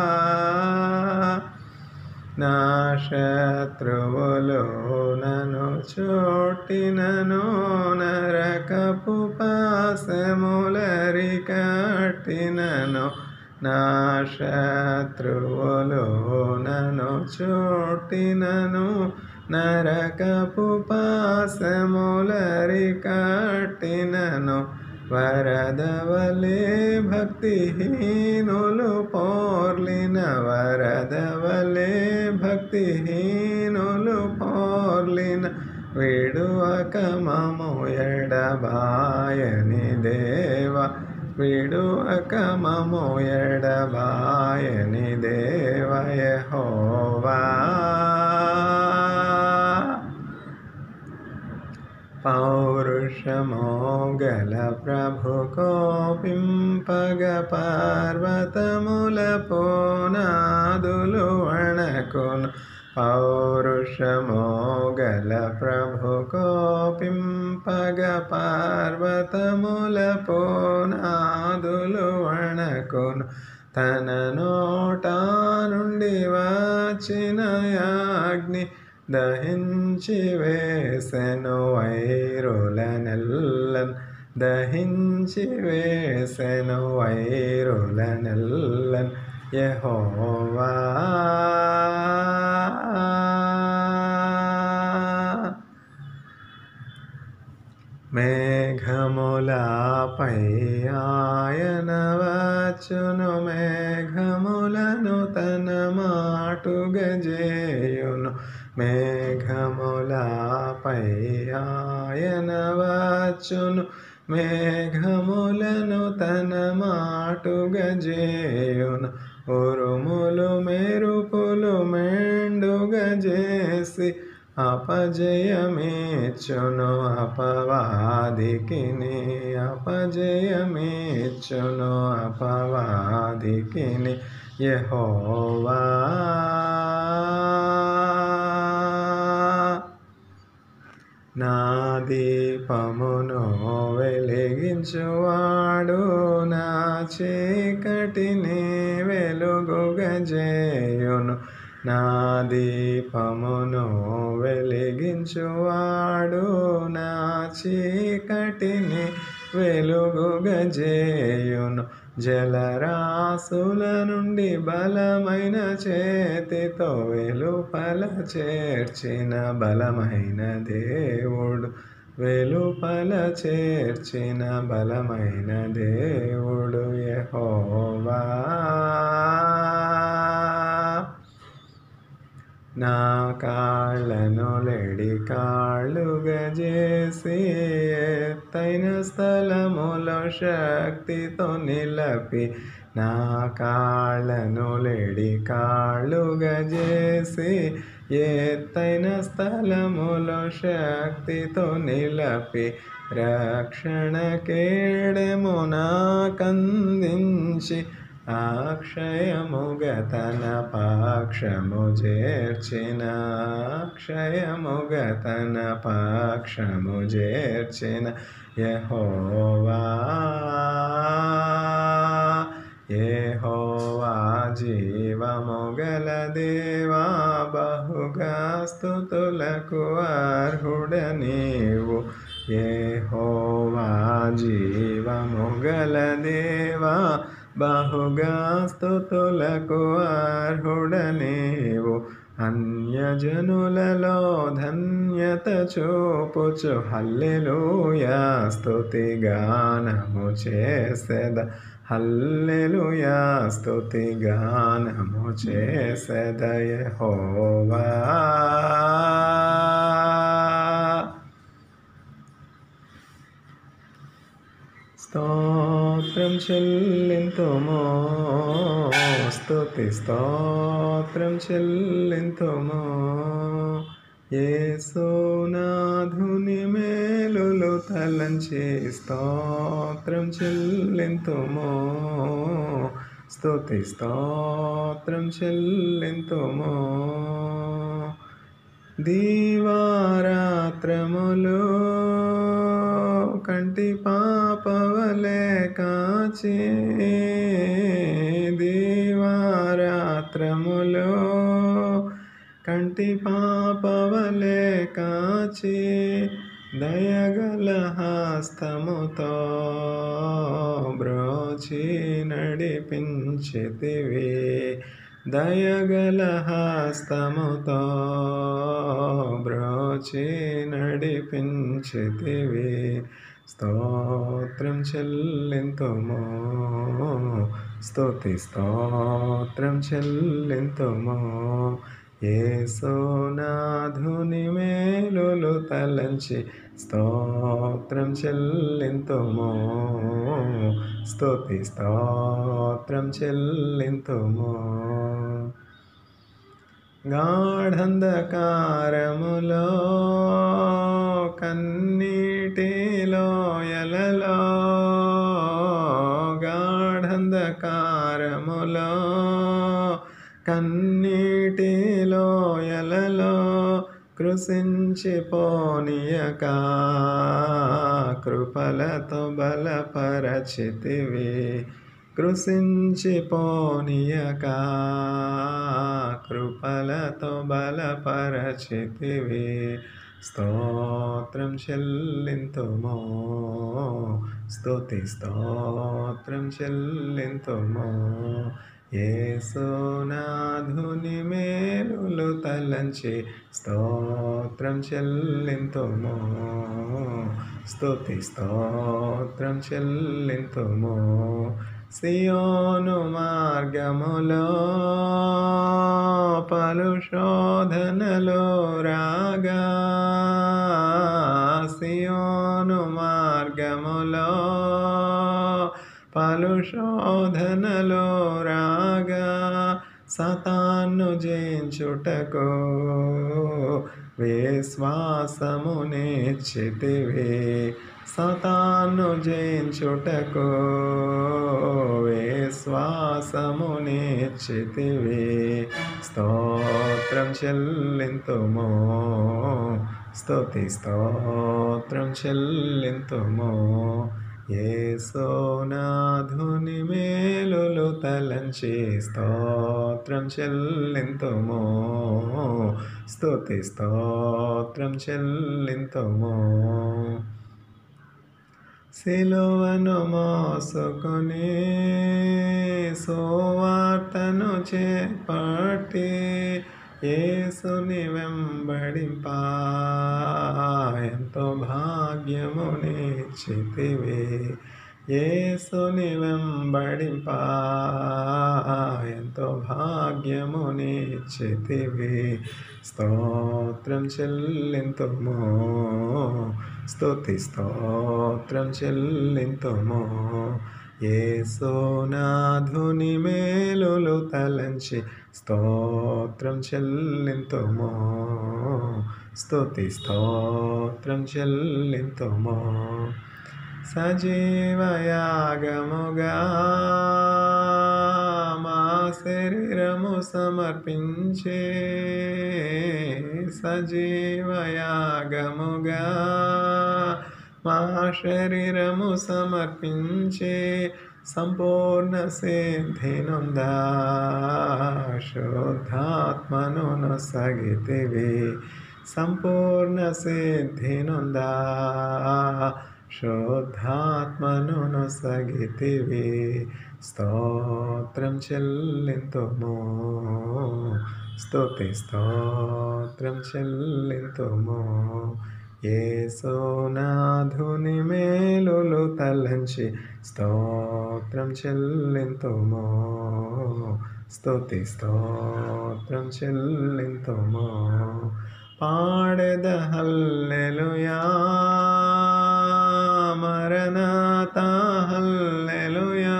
నా శత్రువులు నన్ను చోటినను నరకపు పాసములరి కట్టినను నా శత్రువులు నన్ను చోటినను నరకపు పాసములరి కట్టినను వరదవలే భక్తిహీనులు పోర్లిన వరదవలే భక్తిహీనులు పోర్లిన విడువక మము ఎడబాయని దేవ విడువక మము ఎడబాయని దేవయ హోవా పౌరుషమోగల ప్రభు కోపింపగ పార్వతముల పోనాదులు వణకును పౌరుషమోగల ప్రభు కోపింపగ పార్వతముల పోనాదులు వణకును తన నోటా నుండి వచ్చిన యాగ్ని దహించి వేసెను వైరులనెల్లన్ దహించి వేసెను వైరులనెల్లన్ యహోవా మేఘములపై ఆయన వచ్చును మేఘములను తన మాటుగజేయును మేఘములపై ఆయన వచ్చును మేఘములను తన మాటుగజేయును ఉరుములు మెరుపులు మెండుగజేసి అపజయమేచ్చును అపవాదికిని అపజయమేచ్చును అపవాదికిని యహోవా నా దీపమును వెలిగించువాడు నా చీకటిని వెలుగుగజేయును నా దీపమును వెలిగించువాడు నా చీకటిని వెలుగుగజేయును జలరాసుల నుండి బలమైన చేతితో వెలుపల చేర్చిన బలమైన దేవుడు వెలుపల చేర్చిన బలమైన దేవుడు యహోవా నా కాళ్ళను లెడి కాళ్ళుగా చేసి ఎత్తైన స్థలములో శక్తితో నిలపి నా కాళ్ళను లెడి కాళ్ళుగా చేసి ఎత్తైన స్థలములో శక్తితో నిలపి రక్షణ కేడెము నాకందించి అక్షయముగ తన పాక్షము చేర్చిన అక్షయముగ తన పాక్షము చేర్చిన యహోవా యెహోవా జీవముగల దేవా బహుగా స్తుతులకు అర్హుడ నీవు యెహోవా జీవముగల దేవా బహుగా స్తుతులకు అర్హుడ నీవు అన్యజనులలో ధన్యత చూపుచు హల్లెలూయా స్తుతి గానము చేసేద హల్లెలూయా స్తుతి గానము చేసేద యెహోవా స్తోత్రం చెల్లింతుమో స్తుతి స్తోత్రం చెల్లింతుమో యేసునాథుని మేలులు తలంచి స్తోత్రం చెల్లింతుమో స్తుతి స్తోత్రం చెల్లింతుమో దీవారాత్రములు కంటి పాపవలే కాచి దీవారాత్రములు కంటి పాపవలే కాచి దయగల హస్తముతో బ్రోచి నడిపించితివి దయగల హస్తముతో బ్రోచి నడిపించితివి స్తోత్రం చెల్లింతుమో స్తుతి స్తోత్రం చెల్లింతుమో యేసునాథుని మేలులు తలంచి స్తోత్రం చెల్లింతుమో స్తుతి స్తోత్రం చెల్లింతుమో గాఢంధకారములో కన్నీటిలో ఎలలో గాఢంధకారములో కన్నీటిలో ఎలలో కృషించిపోనీయక కృపలతో బలపరచితివి కృషించిపోనీయక కృపలతో బలపరచితివి స్తోత్రం చెల్లింతుమో స్తుతి స్తోత్రం చెల్లింతుమో యేసునాథుని మేలులు తలంచి స్తోత్రం చెల్లింతుమో స్తుతి స్తోత్రం చెల్లింతుమో సియోను మార్గములో పలు శోధనలు రాగా సియోను మార్గములో పలు శోధనలు రాగా సతాన్ను జయించుటకు విశ్వాసము నేర్చితివి సతాన్ను జయించుటకు విశ్వాసము నేర్చితివి స్తోత్రం చెల్లింతుమో స్తుతి స్తోత్రం చెల్లింతుమో యేసునాథుని మేలులు తలంచి స్తోత్రం చెల్లింతుమో స్తుతి స్తోత్రం చెల్లింతుమో సిలువను మోసుకొని సువార్తను చేపట్టి యేసుని వెంబడింప ఎంతో భాగ్యము నిచ్చితివి యేసుని వెంబడింప ఎంతో భాగ్యము నిచ్చితివి స్తోత్రం చెల్లింతుమో స్తుతి స్తోత్రం చెల్లింతుమో యేసునాథుని మేలులు తలంచి స్తోత్రం చెల్లింతుమో స్తుతి స్తోత్రం చెల్లింతుమో సజీవయాగముగా మా శరీరము సమర్పించే సజీవయాగముగా మా శరీరము సమర్పించే సంపూర్ణ సిద్ధినుందా శుద్ధాత్మను నొసగితివి సంపూర్ణ సిద్ధినుందా శుద్ధాత్మను నొసగితివి స్తోత్రం చెల్లింతుమో స్తుతి స్తోత్రం చెల్లింతుమో యేసునాథుని మేలులు తలంచి స్తోత్రం చెల్లింతుమో స్తుతి స్తోత్రం చెల్లింతుమో పాడెద హల్లెలుయా మరణాత హల్లెలుయా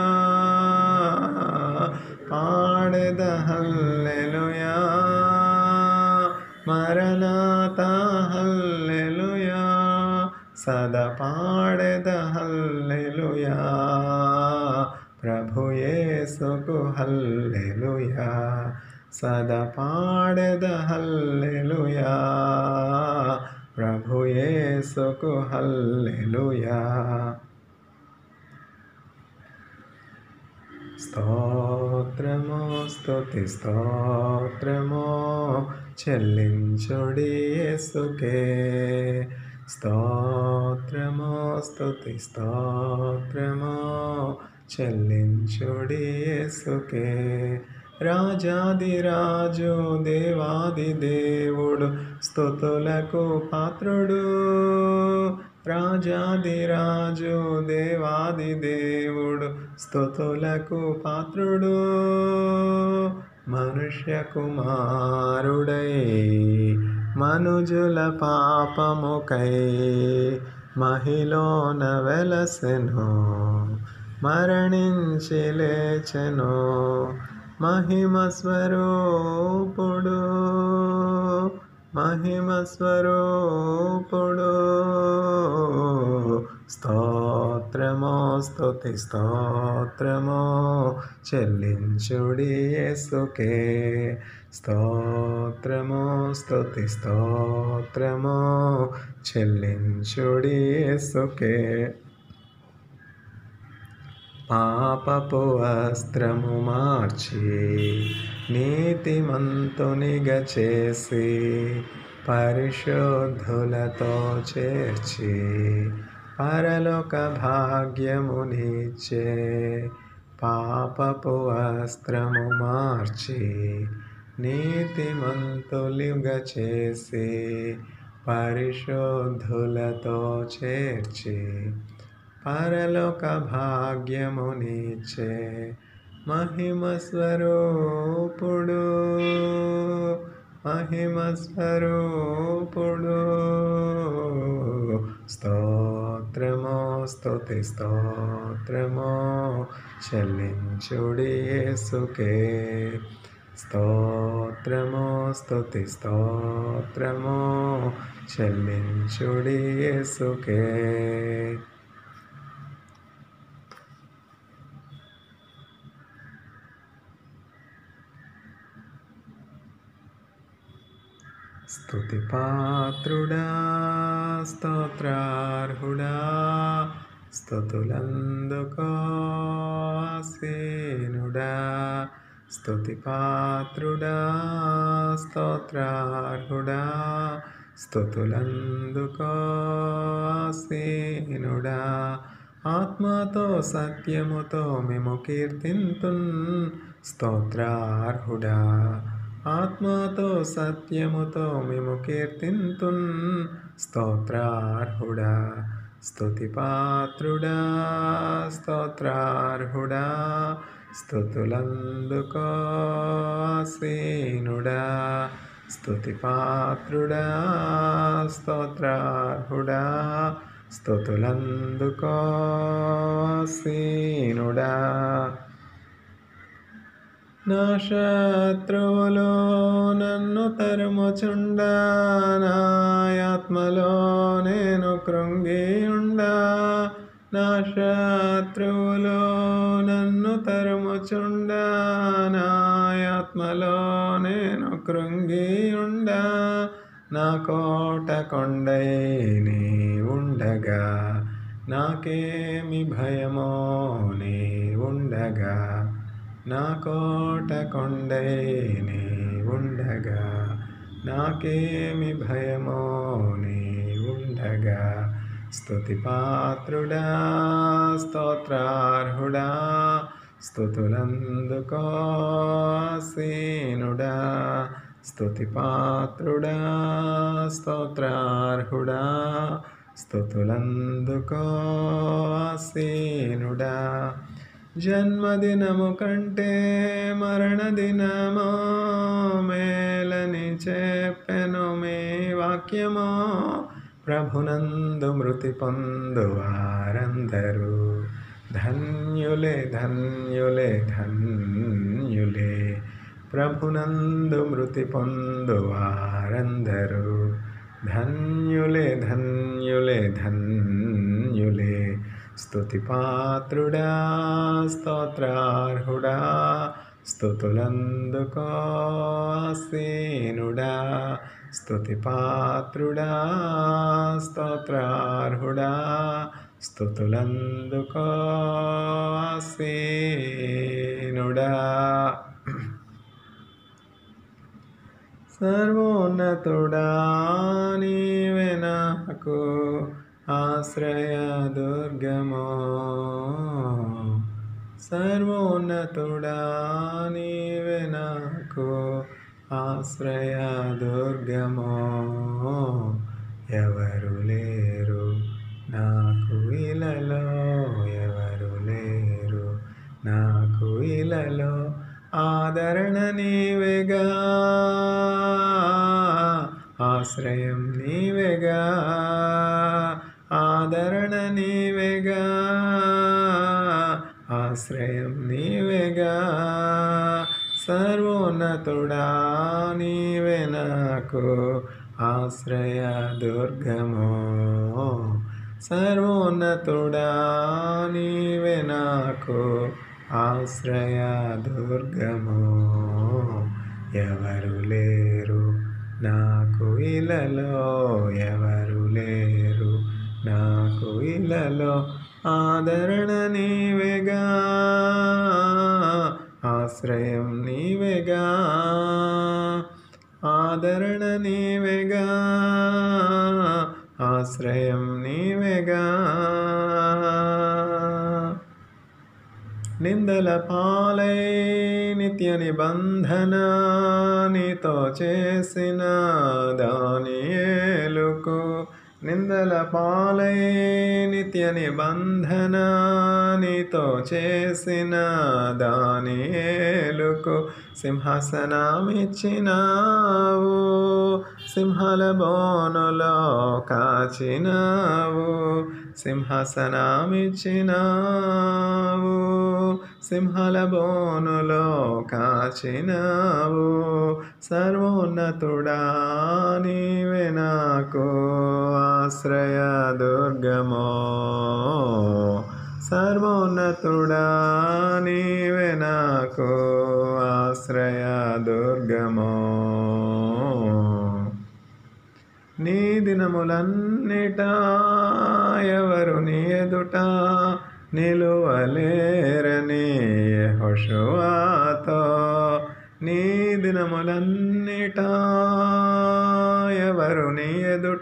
పాడెద హల్లెలుయా మరణాత హల్లెలుయా సదా పాడెద హల్లెలుయా ప్రభు యేసుకు హల్లెలుయా సదా పాడెద హల్లెలుయా ప్రభు యేసుకు హల్లెలుయా స్తోత్రము స్తుతి స్తోత్రము చెల్లించుడి యేసుకే స్తోత్రము స్తుతి స్తోత్రము చెల్లించుడి యేసుకే రాజాది రాజు దేవాది దేవుడు స్తుతులకు పాత్రుడు రాజాది రాజు దేవాది దేవుడు స్తుతులకు పాత్రుడు మనుష్య కుమారుడై మనుజుల పాపముకై మహిళన వెలసెను మరణించి లేచెను మహిమ స్వరూపుడు మహిమ స్వరూపుడు స్తోత్రమో స్తుతి స్తోత్రమో చెల్లించుడి యేసుకే స్తోత్రమో స్తుతి స్తోత్రమో చెల్లించుడి యేసుకే పాపపు వస్త్రము మార్చి నీతిమంతునిగా చేసి పరిశుద్ధులతో చేర్చి పరలోక భాగ్యమునిచ్చే పాపపు వస్త్రము మార్చి నీతిమంతులుగా చేసి పరిశుద్ధులతో చేర్చి పరలోక భాగ్యమునిచ్చే మహిమ స్వరూపుడు మహిమ స్వరూపుడు స్తోత్రమో స్తుతి స్తోత్రమో చెల్లించుడి యేసుకే స్తోత్రమో స్తుతి స్తోత్రమో చెల్లించుడి యేసుకే స్తుతి పాత్రుడా స్తోత్రార్హుడా స్తుతులందుకో ఆసీనుడా స్తుతి పాత్రుడా స్తోత్రార్హుడా స్తుతులందుకో ఆసీనుడా ఆత్మతో సత్యముతో మేము కీర్తింతున్ స్తోత్రార్హుడా ఆత్మతో సత్యముతో మేము కీర్తింతున్ స్తోత్రార్హుడా స్తుతి పాత్రుడా స్తోత్రార్హుడా స్తుతులందుకో ఆసీనుడా స్తుతి పాత్రుడా స్తోత్రార్హుడా స్తుతులందుకో ఆసీనుడా నా శత్రువులో నన్ను తరుముచుండా నా ఆత్మలో నేను కృంగి ఉండా నా శత్రువులో నన్ను తరుముచుండా నా ఆత్మలో నేను కృంగి ఉండా నా కోట కొండై నీ ఉండగా నాకేమి భయమో నీ ఉండగా నా కోట కొండై నీ ఉండగా నాకేమి భయమో నీ ఉండగా స్తుతి పాత్రుడా స్తోత్రార్హుడా స్తుతులందుకో ఆసీనుడా స్తుతి పాత్రుడా స్తోత్రార్హుడా స్తుతులందుకో ఆసీనుడా జన్మదినము కంటే మరణదినమో మేలని చెప్పెను మీ వాక్యమో ప్రభునందు మృతి పొందు వారందరూ ధన్యులే ధన్యులే ధన్యులే ప్రభునందు మృతి పొందు వారందరూ ధన్యులే ధన్యులే ధన్యులే స్తుతి పాత్రుడా స్తోత్రార్హుడా స్తుతులందుకో ఆసీనుడా స్తుతి పాత్రుడా స్తోత్రార్హుడా స్తుతులందుకో ఆసీనుడా సర్వోన్నతుడా నీవే నాకు ఆశ్రయ దుర్గమో సర్వోన్నతుడా నీవే నాకు ఆశ్రయ దుర్గమో ఎవరు లేరు నాకు ఇలలో ఎవరు లేరు నాకు ఇలలో ఆదరణ నీవేగా ఆశ్రయం నీవేగా ఆదరణ నీవేగా ఆశ్రయం నీవేగా సర్వోన్నతుడా నీవే నాకు ఆశ్రయ దుర్గమో సర్వోన్నతుడా నీవే నాకు ఆశ్రయ దుర్గమో ఎవరు లేరు నాకు ఇలలో ఎవరు లేరు నాకు ఇలలో ఆదరణ నీవేగా ఆశ్రయం నీవేగా ఆదరణ నీవేగా ఆశ్రయం నీవేగా నిందల పాలై నిత్య నిబంధన నీతో చేసిన దానియేలుకు నిందల పాలై నిత్య నిబంధన నీతో చేసిన దానియేలుకు సింహాసనమిచ్చినావు సింహల బోనులో కాచినావు సింహాసనమిచ్చినావు సింహల బోనులో కాచినావు సర్వోన్నతుడా నీవే నాకు ఆశ్రయ దుర్గమో సర్వోన్నతుడా నీవే నాకు ఆశ్రయ దుర్గమో నీ దినములన్నిటా ఎవరు నీ ఎదుట నిలువలేరని హుషువాతో నీ దినములన్నిటా ఎవరు నీ ఎదుట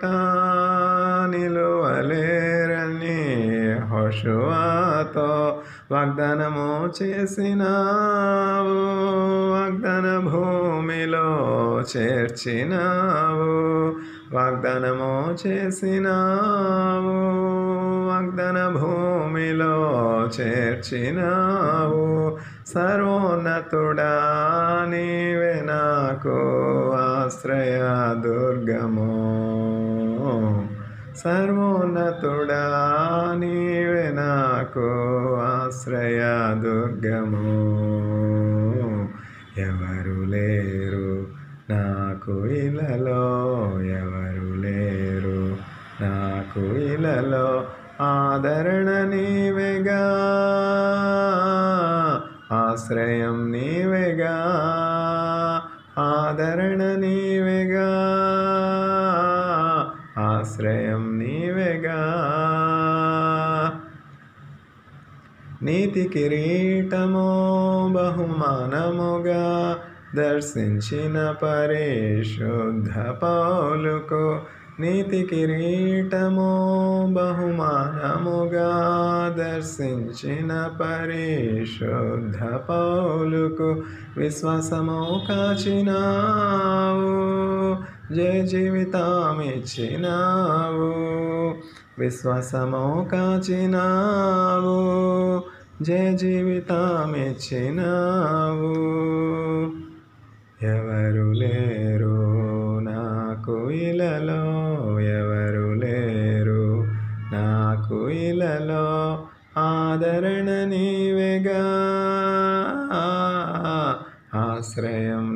నిలువలేరని హోషువాతో వాగ్దానము చేసినావు వాగ్దాన భూమిలో చేర్చినావు వాగ్దానము చేసినావు వాగ్దాన భూమిలో చేర్చినావు సర్వోన్నతుడా నీవే నాకు ఆశ్రయ దుర్గమో సర్వోన్నతుడా నీవే నాకు ఆశ్రయ దుర్గము ఎవరు లేరు నాకు ఇలలో ఎవరు లేరు నాకు ఇలలో ఆదరణ నీవేగా ఆశ్రయం నీవేగా ఆదరణ నీవేగా ఆశ్రయం నీవేగా నీతి కిరీటమో బహుమానముగా దర్శించిన పరిశుద్ధ పౌలుకు నీతి కిరీటమో బహుమానముగా దర్శించిన పరిశుద్ధ పౌలుకు విశ్వాసము కాచినావు జయ జీవితమిచ్చినావు విశ్వాసము కాచినావు జయ జీవితమిచ్చినావు ఎవరు లేరు నాకు ఇలలో ఎవరు లేరు నాకు ఇలలో ఆదరణ నీవేగా ఆశ్రయం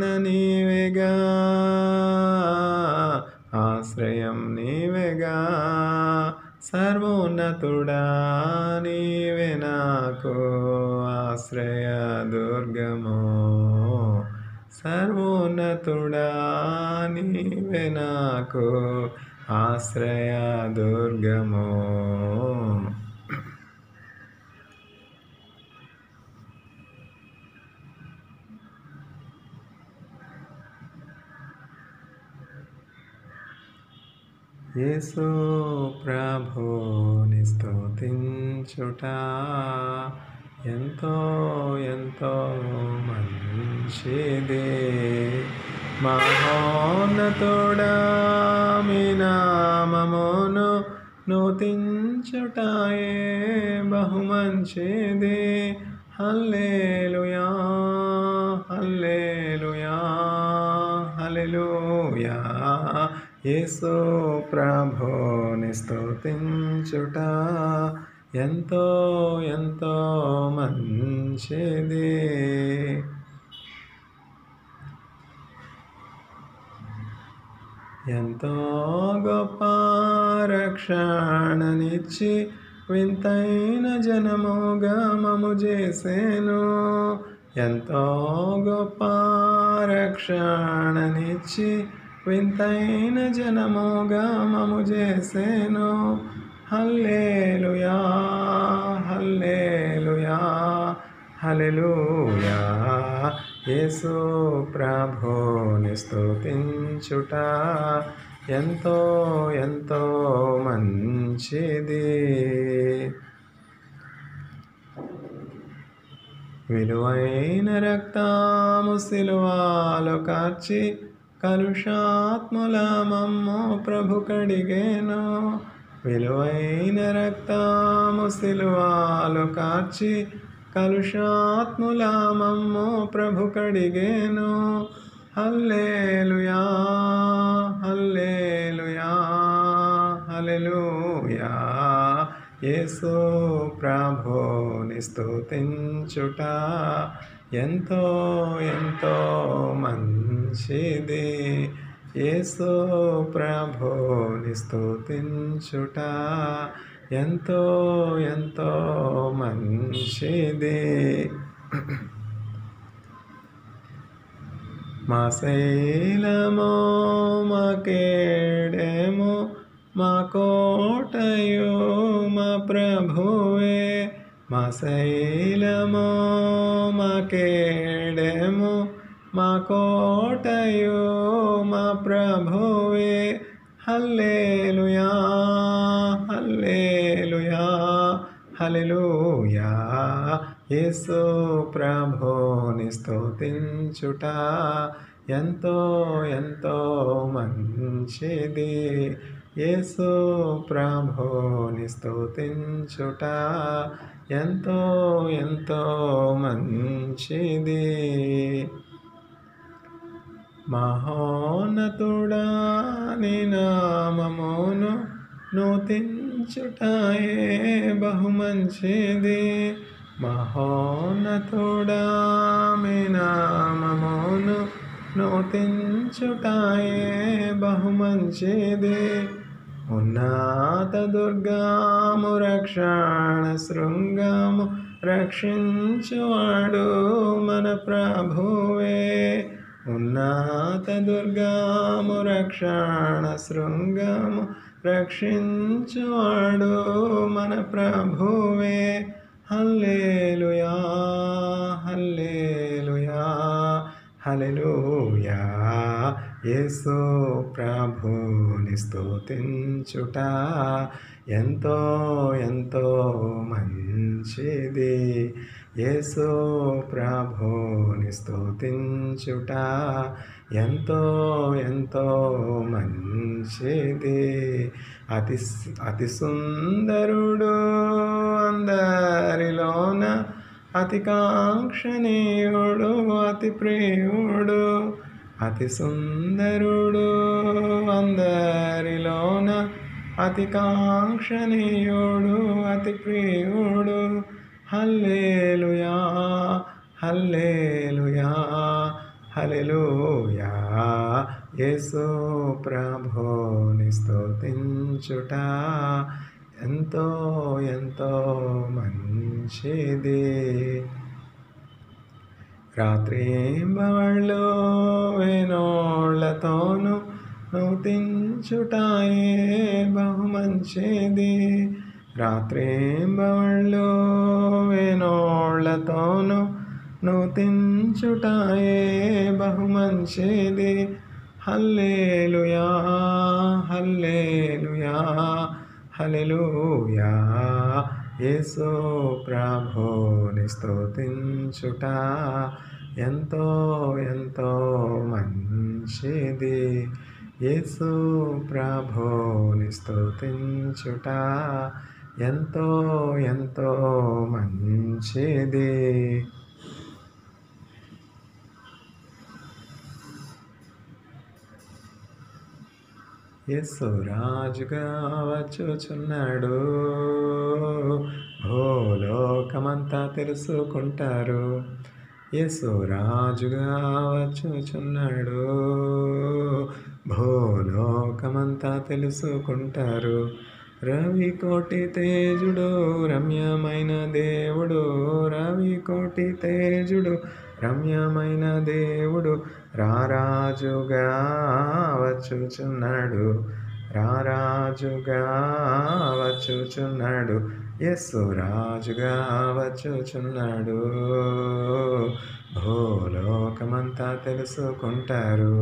నీవేగా ఆశ్రయం నీవేగా సర్వోన్నతుడా నీవే నాకు ఆశ్రయ దుర్గమో సర్వోన్నతుడా నీవే నాకు ఆశ్రయ దుర్గమో యేసు ప్రభుని స్తుతించుట ఎంతో ఎంతో మంచిది మహోన్నతుడా మీ నామమును నూతించుటాయే బహు మంచిది హల్లేలుయా హల్లేలుయా హల్లెలూయా యేసు ప్రభుని స్తుతించుట ఎంతో ఎంతో మంచిది ఎంతో గొప్ప రక్షణనిచ్చి వింతైన జనముగా మము చేసేను ఎంతో గొప్ప రక్షణనిచ్చి వింతైన జనముగా మము చేసేను హల్లేలుయా హల్లేలుయా హల్లెలూయా యేసు ప్రభుని స్తుతించుట ఎంతో ఎంతో మంచిది విలువైన రక్తము సిలువాలో కార్చి కలుషాత్ముల మమ్ము ప్రభు కడిగేను విలువైన రక్తము సిలువాలో కార్చి కలుషాత్ముల మమ్ము ప్రభు కడిగేను హల్లేలుయా హల్లేలుయా హల్లెలూయా యేసు ప్రభుని స్తుతించుట ఎంతో ఎంతో మంచిది యేసు ప్రభుని స్తుతించుట ఎంతో ఎంతో మంచిది మా శైలమో మా కేడేమో మా కోటయో మా ప్రభువే మా శైలమో మా కేడేమో మా కోటయో మా ప్రభువే హల్లేలుయా హల్లేలుయా హల్లెలూయా యేసు ప్రభుని స్తుతించుట ఎంతో ఎంతో మంచిది యేసు ప్రభుని స్తుతించుట ఎంతో ఎంతో మంచిది మహోన్నతుడా నీ నామమును నూతించుటాయే బహు మంచిది మహోన్నతుడా మీ నామమును నూతించుటాయే బహు మంచిది ఉన్నత దుర్గాము రక్షణ శృంగము రక్షించువాడు మన ప్రభువే ఉన్నత దుర్గాము రక్షణ శృంగము రక్షించువాడు మన ప్రభువే హల్లేలుయా హల్లేలుయా హల్లెలూయా యేసు ప్రభుని స్తుతించుట ఎంతో ఎంతో మంచిది యేసు ప్రభుని స్తుతించుట ఎంతో ఎంతో మంచిది అతి అతి సుందరుడు అందరిలోన అతి కాంక్షణీయుడు అతి ప్రియుడు అతి సుందరుడు అందరిలోన అతి కాంక్షణీయుడు అతి ప్రియుడు హల్లేలుయా హల్లేలుయా హల్లెలూయా యేసు ప్రభుని స్తుతించుట ఎంతో ఎంతో మంచిది రాత్రి బవళ్ళు వేనోళ్లతోనూ నూతించుటాయే బహు మంచిది రాత్రి బవళ్ళు వేనోళ్లతోనూ నూతించుటాయే బహు మంచిది హల్లేలుయా హల్లేలుయా హల్లెలూయా యేసు ప్రభుని స్తుతించుట ఎంతో ఎంతో మంచిది యేసు ప్రభుని స్తుతించుట ఎంతో ఎంతో మంచిది యేసు రాజుగా వచ్చుచున్నాడు భూలోకమంతా తెలుసుకుంటారు యేసు రాజుగా వచ్చుచున్నాడు భూలోకమంతా తెలుసుకుంటారు రవి కోటి తేజుడు రమ్యమైన దేవుడు రవి కోటి తేజుడు రమ్యమైన దేవుడు రారాజుగా వచ్చుచున్నాడు రారాజుగా వచ్చుచున్నాడు యస్సు రాజుగా వచ్చుచున్నాడు భూలోకమంతా తెలుసుకుంటారు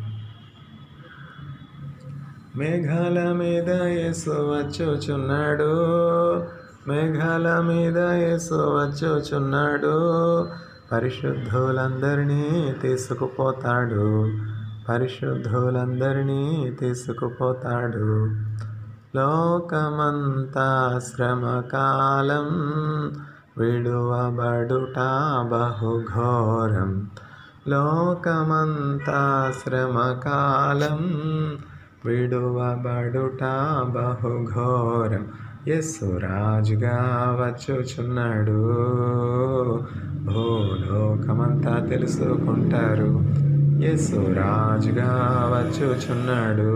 మేఘాల మీద యేసు వచ్చుచున్నాడు మేఘాల మీద యేసు వచ్చుచున్నాడు పరిశుద్ధులందరినీ తీసుకుపోతాడు పరిశుద్ధులందరినీ తీసుకుపోతాడు లోకమంతా శ్రమకాలం విడువబడుట బహుఘోరం లోకమంతా శ్రమకాలం విడువబడుట బహుఘోరం యస్సు రాజుగా వచ్చుచున్నాడు భూలోకమంతా తెలుసుకుంటారు యస్సు రాజుగా వచ్చుచున్నాడు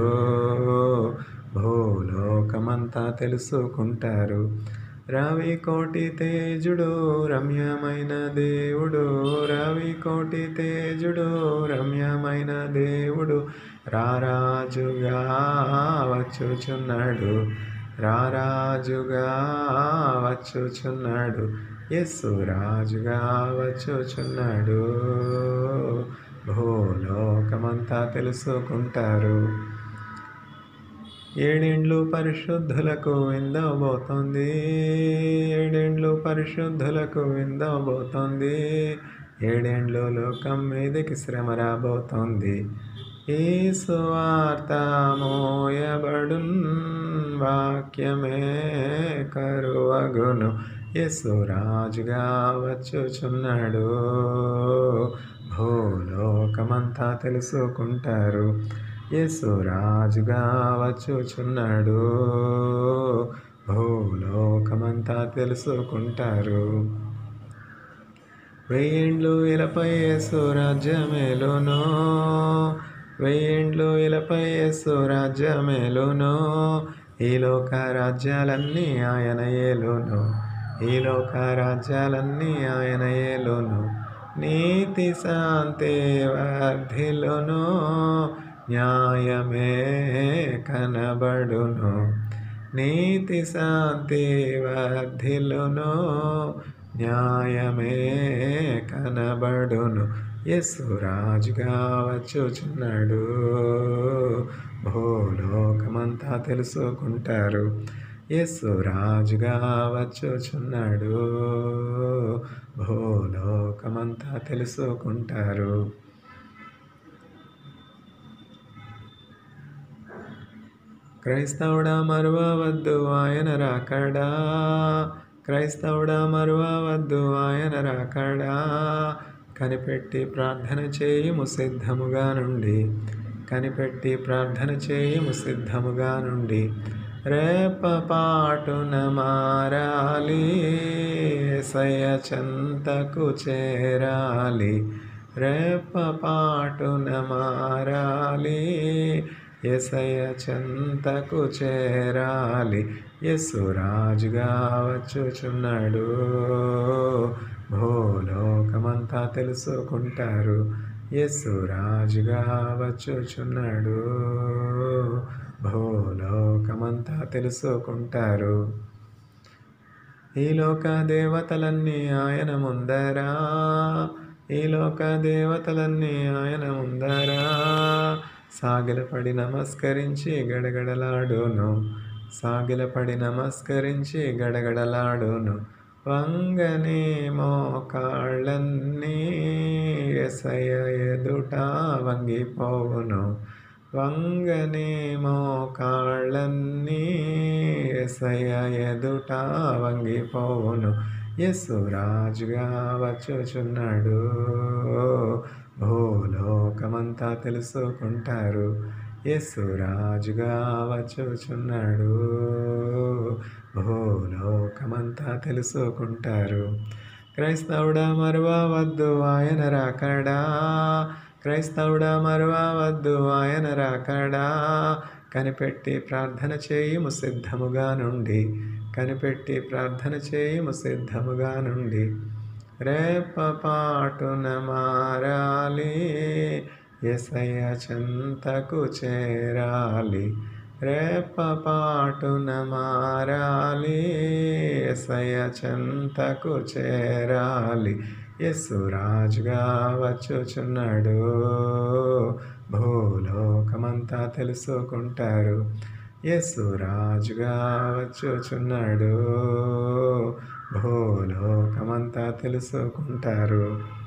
భూలోకమంతా తెలుసుకుంటారు రవి కోటి తేజుడు రమ్యమైన దేవుడు రవి కోటి తేజుడు రమ్యమైన దేవుడు రారాజుగా వచ్చుచున్నాడు రారాజుగా వచ్చుచున్నాడు యస్సు రాజుగా వచ్చుచున్నాడు భూలోకమంతా తెలుసుకుంటారు ఏడేండ్లు పరిశుద్ధులకు విందవబోతోంది ఏడేండ్లు పరిశుద్ధులకు విందవబోతోంది ఏడేండ్లు లోకం మీదకి శ్రమ రాబోతోంది ఈ సువార్త మోయబడున్ వాక్యమే కరువగును యేసు రాజుగా వచ్చుచున్నాడు భూలోకమంతా తెలుసుకుంటారు యేసు రాజుగా వచ్చుచున్నాడు భూలోకమంతా తెలుసుకుంటారు వెయ్యిండ్లు ఇలపై యేసు రాజ్యమేలును వెయ్యిండ్లు ఇలపై యేసు రాజ్యమేలును ఈ లోక రాజ్యాలన్నీ ఆయన ఏలును ఈ లోక రాజ్యాలన్నీ ఆయన ఏలును నీతి శాంతి వర్ధిలును న్యాయమే కనబడును నీతి శాంతి వర్ధిలును న్యాయమే కనబడును యస్సు రాజుగా వచ్చుచున్నాడు భూలోకమంతా తెలుసుకుంటారు యస్సు రాజుగా వచ్చుచున్నాడు భూలోకమంతా తెలుసుకుంటారు క్రైస్తవుడా మరువవద్దు ఆయన రాకడా క్రైస్తవుడా మరువవద్దు ఆయన రాకడా కనిపెట్టి ప్రార్థన చేయుము సిద్ధముగా నుండి కనిపెట్టి ప్రార్థన చేయుము సిద్ధముగా నుండి రేపపాటున మారాలి ఎసయ చెంతకు చేరాలి రెప్పపాటున మారాలి ఎసయ చెంతకు చేరాలి యస్సు రాజుగా వచ్చుచున్నాడు భూలోకమంతా తెలుసుకుంటారు యస్సు రాజుగా వచ్చుచున్నాడు భూలోకమంతా తెలుసుకుంటారు ఈ లోక దేవతలన్నీ ఆయన ముందరా ఈ లోక దేవతలన్నీ ఆయన ముందరా సాగిలపడి నమస్కరించి గడగడలాడును సాగిలపడి నమస్కరించి గడగడలాడును వంగనే మోకాళ్ళన్నీ ఎసయ ఎదుట వంగిపోవును వంగనే మోకాళ్ళన్నీ ఎసయ ఎదుట వంగిపోవును యస్సు రాజుగా వచ్చుచున్నాడు భూలోకమంతా తెలుసుకుంటారు యస్సు రాజుగా వచ్చుచున్నాడు భూలోకమంతా తెలుసుకుంటారు క్రైస్తవుడా మరువవద్దు ఆయన రాకడా క్రైస్తవుడా మరువవద్దు ఆయన రాకడా కనిపెట్టి ప్రార్థన చేయుము సిద్ధముగా నుండి కనిపెట్టి ప్రార్థన చేయుము సిద్ధముగా నుండి రేపపాటున మారాలి ఎసయ చెంతకు చేరాలి రేపపాటున మారాలి ఎసయ చెంతకు చేరాలి యస్సు రాజుగా వచ్చుచున్నాడు భూలోకమంతా తెలుసుకుంటారు యస్సు రాజుగా వచ్చుచున్నాడు భూలోకమంతా తెలుసుకుంటారు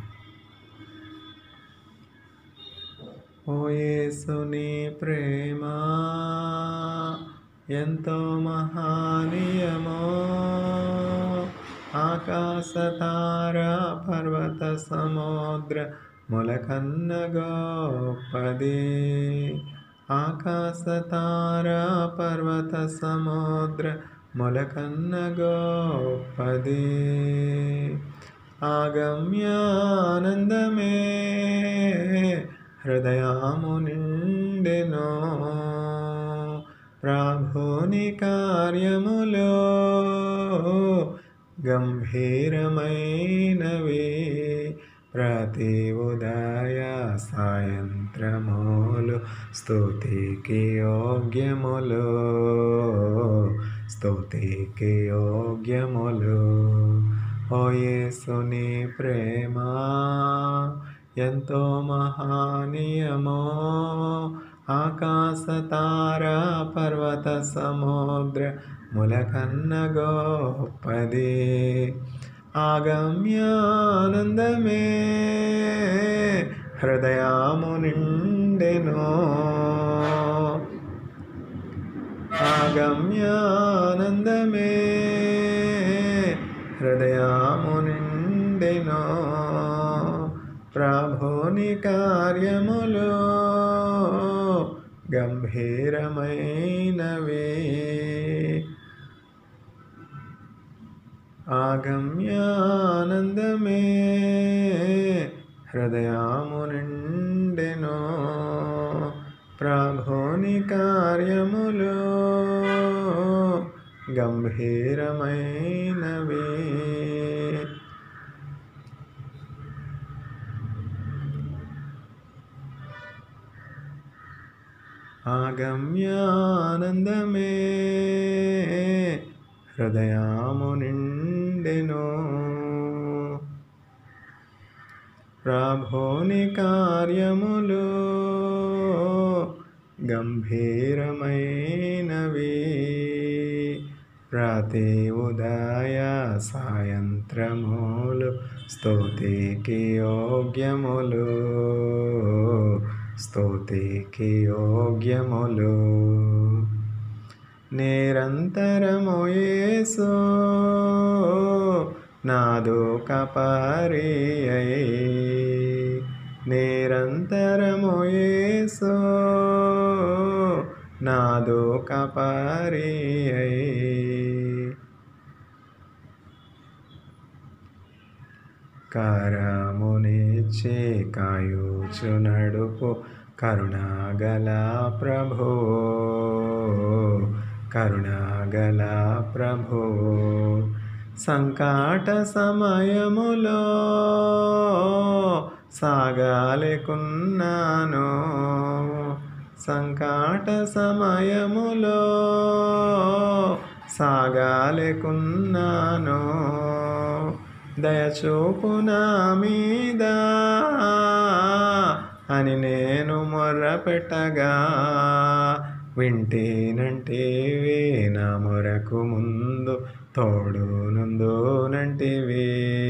ఓ యేసుని ప్రేమ ఎంతో మహానీయమో ఆకాశ తార పర్వత సముద్ర ములకన్న గోపది ఆకాశ తార పర్వత సముద్ర ములకన్న గోపది ఆగమ్యానందమే హృదయాము నిండెనో ప్రభుని కార్యములో గంభీరమైనవి ప్రతి ఉదయ సాయంత్రములు స్తుతికి యోగ్యములు స్తుతికి యోగ్యములు ఓ యేసుని ప్రేమ ఎంతో మహానీయమో ఆకాశ తార పర్వత సముద్ర ములకన్న గోపది ఆగమ్యానందమే హృదయాము నిండెనో ఆగమ్యానందమే హృదయాము నిండెనో ప్రభుని కార్యములు గంభీరమైనవి ఆగమ్యానందమే హృదయాము నిండెనో ప్రభుని కార్యములు గంభీరమైనవి ఆగమ్యానందమే హృదయాము నిండెనో ప్రాభోని కార్యములు గంభీరమైనవి ప్రతి ఉదయ సాయంత్రములు స్తుతికి యోగ్యములు స్తుతికి యోగ్యములు నిరంతరము యేసు నాదు కపరియై నిరంతరము యేసు నాదు కపరియై కరమునిచ్చి కాయుచు నడుపు కరుణాగల ప్రభు కరుణాగల ప్రభు సంకట సమయములో సాగాలేకున్నాను సంకట సమయములో సాగాలేకున్నాను దయచూపు నా మీద అని నేను మొర్రపెట్టగా వింటేనంటివి నా మొరకు ముందు తోడు నుందు నంటివి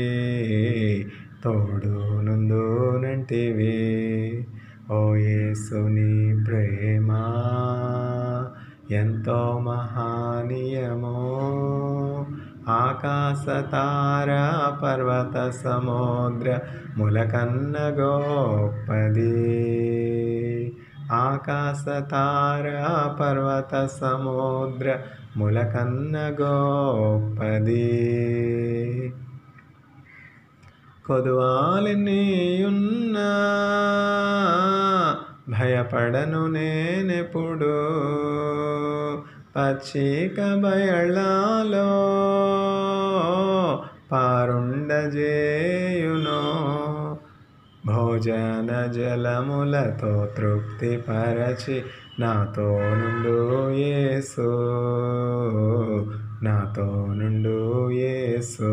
తోడు నుందు నంటివి ఓ యేసుని ప్రేమ ఎంతో మహానీయమో ఆకాశ తార పర్వత సముద్ర ములకన్న గోపది ఆకాశ తార పర్వత సముద్ర ములకన్న గోపది కొదువాలన్నీయున్నా భయపడను నేనెప్పుడు పచ్చిక బయళ్ళలో పారుండజేయునో భోజన జలములతో తృప్తిపరచి నాతో నుండు యేసు నాతో నుండు యేసు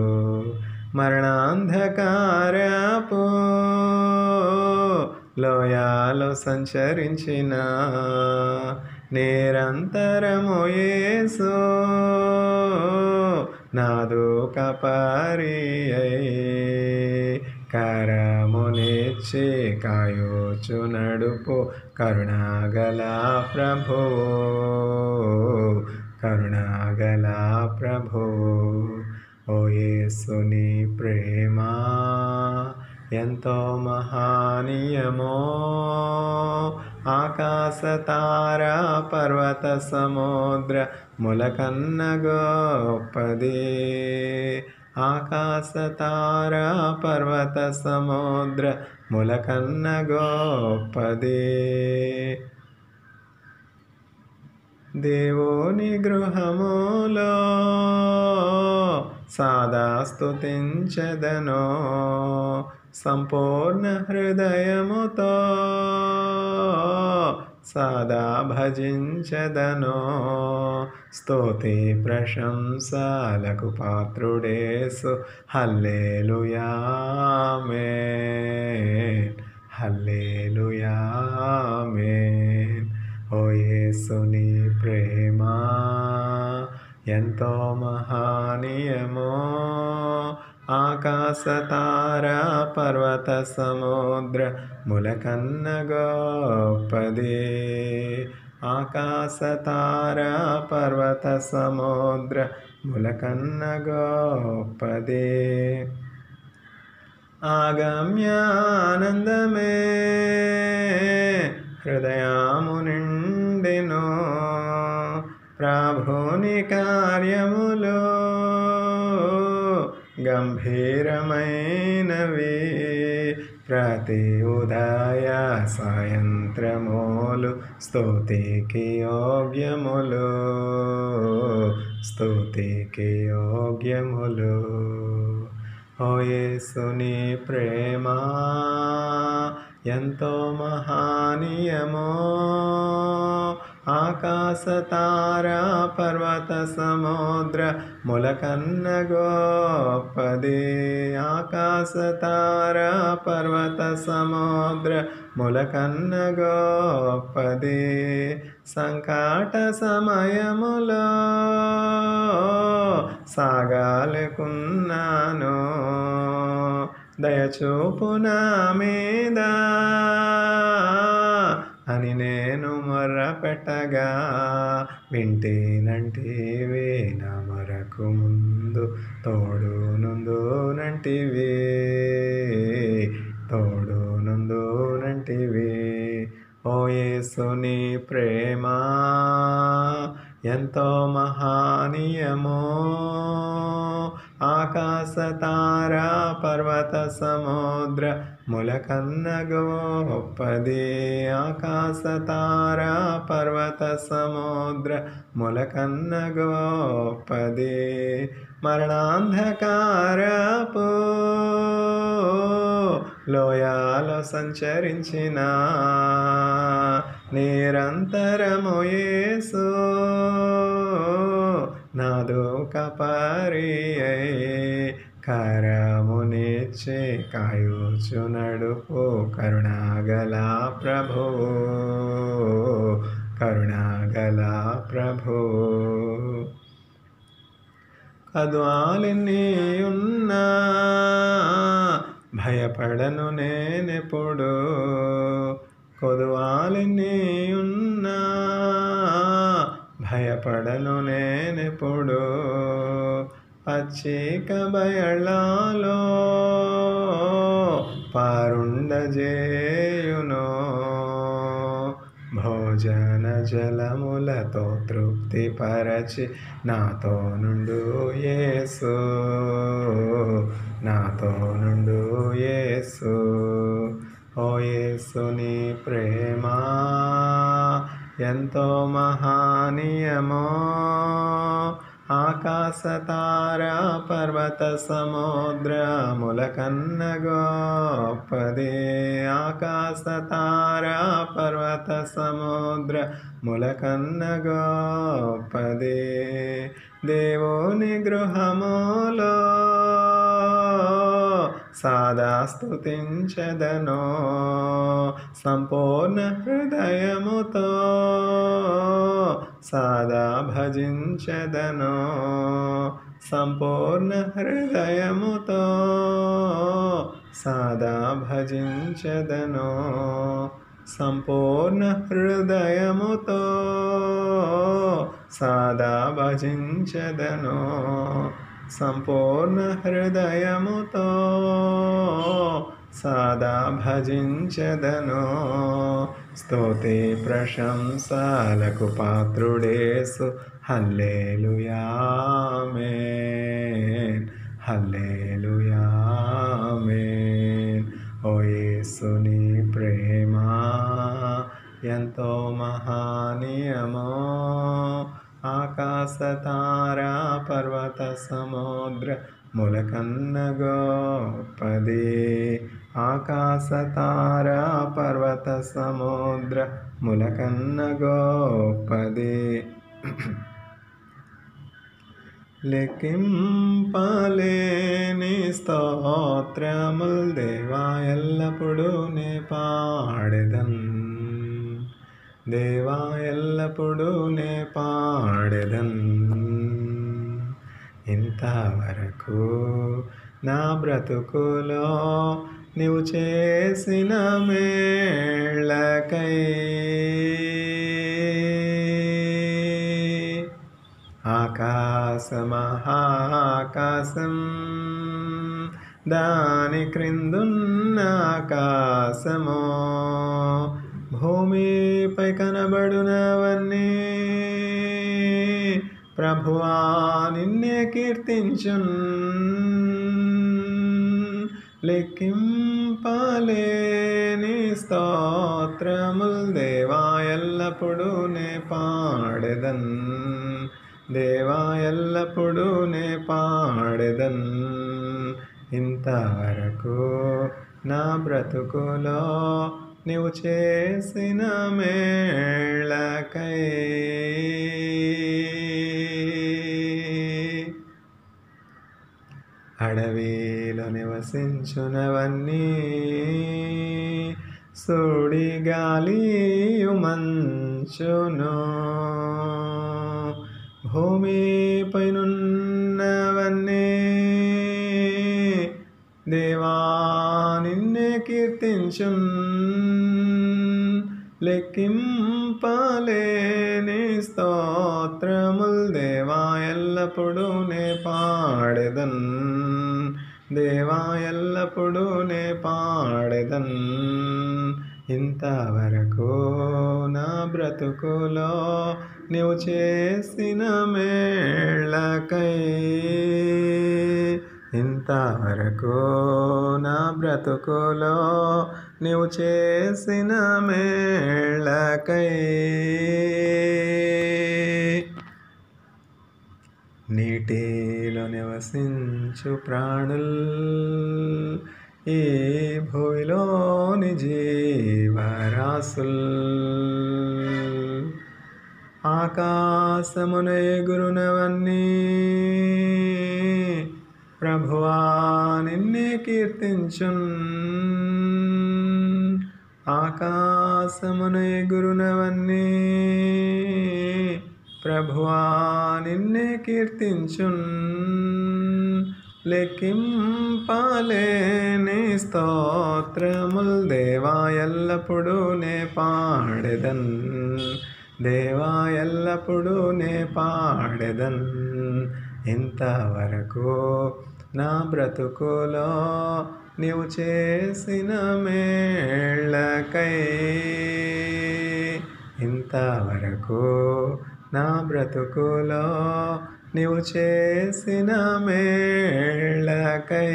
మరణాంధకారపు లోయాలో సంచరించిన నిరంతరము యేసు నాదు కపరి కరమునిచ్చి కాయోచు నడుపు కరుణాగల ప్రభు కరుణాగల ప్రభు ఓ యేసుని ప్రేమ ఎంతో మహానీయమో ఆకాశ తార పర్వత సముద్ర ములకన్న గోపది ఆకాశ తార పర్వత సముద్ర ములకన్న గోపది దేవుని గృహములో సాదా స్తుతించదను సంపూర్ణ హృదయముతో సదా భజించదను స్తుతి ప్రశంసలకు పాత్రుడేసు హల్లేలుయామే హల్లేలుయామే ఓ యేసుని ప్రేమ ఎంతో మహానీయమో ఆకాశ తార పర్వత సముద్ర ములకన్న గోపది ఆకాశ తార పర్వత సముద్ర ములకన్న గోపది ఆగమ్యానందమే హృదయాము నిండెను ప్రభుని కార్యములు గంభీరమైనవి ప్రతి ఉదయ సాయంత్రములు స్తుతికి యోగ్యములు స్తుతికి యోగ్యములు ఓ యేసుని ప్రేమ ఎంతో మహానీయమో ఆకాశ తార పర్వత సముద్ర ములకన్న గోపది ఆకాశ తార పర్వత సముద్ర ములకన్న గోపది సంకట సమయములో సాగాలకున్నాను దయచూపు నా మీద అని నేను మొర్ర పెట్టగా వింటేనంటివి నా మొరకు ముందు తోడు నుందు నంటివి తోడు నుందు నంటివి ఓ యేసుని ప్రేమ ఎంతో మహానీయమో ఆకాశ తారా పర్వత సముద్ర ములకన్న గోపది ఆకాశ తారా పర్వత సముద్ర ములకన్న గోపది మరణాంధకారపు లోయాలో సంచరించిన నిరంతరము యేసు నాదు కపరి కరమునిచ్చే కాయుచు నడుపు కరుణాగల ప్రభు కరుణాగల ప్రభు కద్వాలిని ఉన్నా భయపడను నేనెప్పుడు కొదువాలిని ఉన్నా భయపడను నేనెప్పుడు పచ్చిక బయళ్ళలో పారుండజేయును భోజన జలములతో తృప్తిపరచి నాతో నుండు యేసు నాతో నుండు యేసు ఓ యేసు నీ ప్రేమ ఎంతో మహానీయమో ఆకాశ తారా పర్వత సముద్రముల కన్న గోపదే ఆకాశ తారా పర్వత సముద్ర ముల కన్న గోపదే దేవుని గృహములో సాదా స్థుతించదను సంపూర్ణ హృదయముతో సాదా భజించదను సంపూర్ణ హృదయముతో సాదా భజించదను సంపూర్ణ హృదయముతో సాదా భజించదను సంపూర్ణ హృదయముతో సాదా భజించదను స్తుతి ప్రశంసలకు పాత్రుడేసు హల్లేలుయామేన్ హల్లేలుయామేన్ ఓ యేసుని ప్రేమ ఎంతో మహానీయమో ఆకాశ తారా పర్వత సముద్ర ములకన్న గోపది ఆకాశ తారా పర్వత సముద్ర ములకన్న గోపది లెక్కింపలేని స్తోత్రముల్ దేవా ఎల్లప్పుడూ నే పాడెదన్ దేవా ఎల్లప్పుడూ నే పాడెదన్ ఇంతవరకు నా బ్రతుకులో నీవు చేసిన మేళ్ళకై ఆకాశమహాకాశం దాని క్రిందున్న ఆకాశమో భూమిపై కనబడునవన్నీ ప్రభువా నిన్నే కీర్తించున్ లెక్కింపలేని స్తోత్రముల్ దేవా ఎల్లప్పుడూ నే పాడెదన్ దేవా ఎల్లప్పుడూ నే పాడెదన్ ఇంతవరకు నా బ్రతుకులో నీవు చేసిన మేళకై అడవిలో నివసించునవన్నీ సుడి గాలియు మంచును భూమిపైనున్నవన్నీ దేవా నిన్నే కీర్తించున్ లెక్కింపలేని స్తోత్రముల్ దేవా ఎల్లప్పుడూ నే పాడెదన్ దేవా ఎల్లప్పుడూ నే పాడెదన్ ఇంతవరకు నా బ్రతుకులో నీవు చేసిన మేళకై ఇంతవరకు నా బ్రతుకులో నీవు చేసిన మేళ్ళకై నీటిలో నివసించు ప్రాణుల్ ఈ భూమిలోని జీవరాసుల్ ఆకాశమున ఎగురునవన్నీ ప్రభువా నిన్నే కీర్తించున్ ఆకాశమున ఎగురునవన్నీ ప్రభువా నిన్నే కీర్తించున్ లెక్కింపాలేని స్తోత్రముల్ దేవా ఎల్లప్పుడూ నే పాడెదన్ దేవా ఎల్లప్పుడూ నే పాడెదన్ ఇంతవరకు నా బ్రతుకులో నీవు చేసిన మేళ్ళకై ఇంతవరకు నా బ్రతుకులో నీవు చేసిన మేళ్ళకై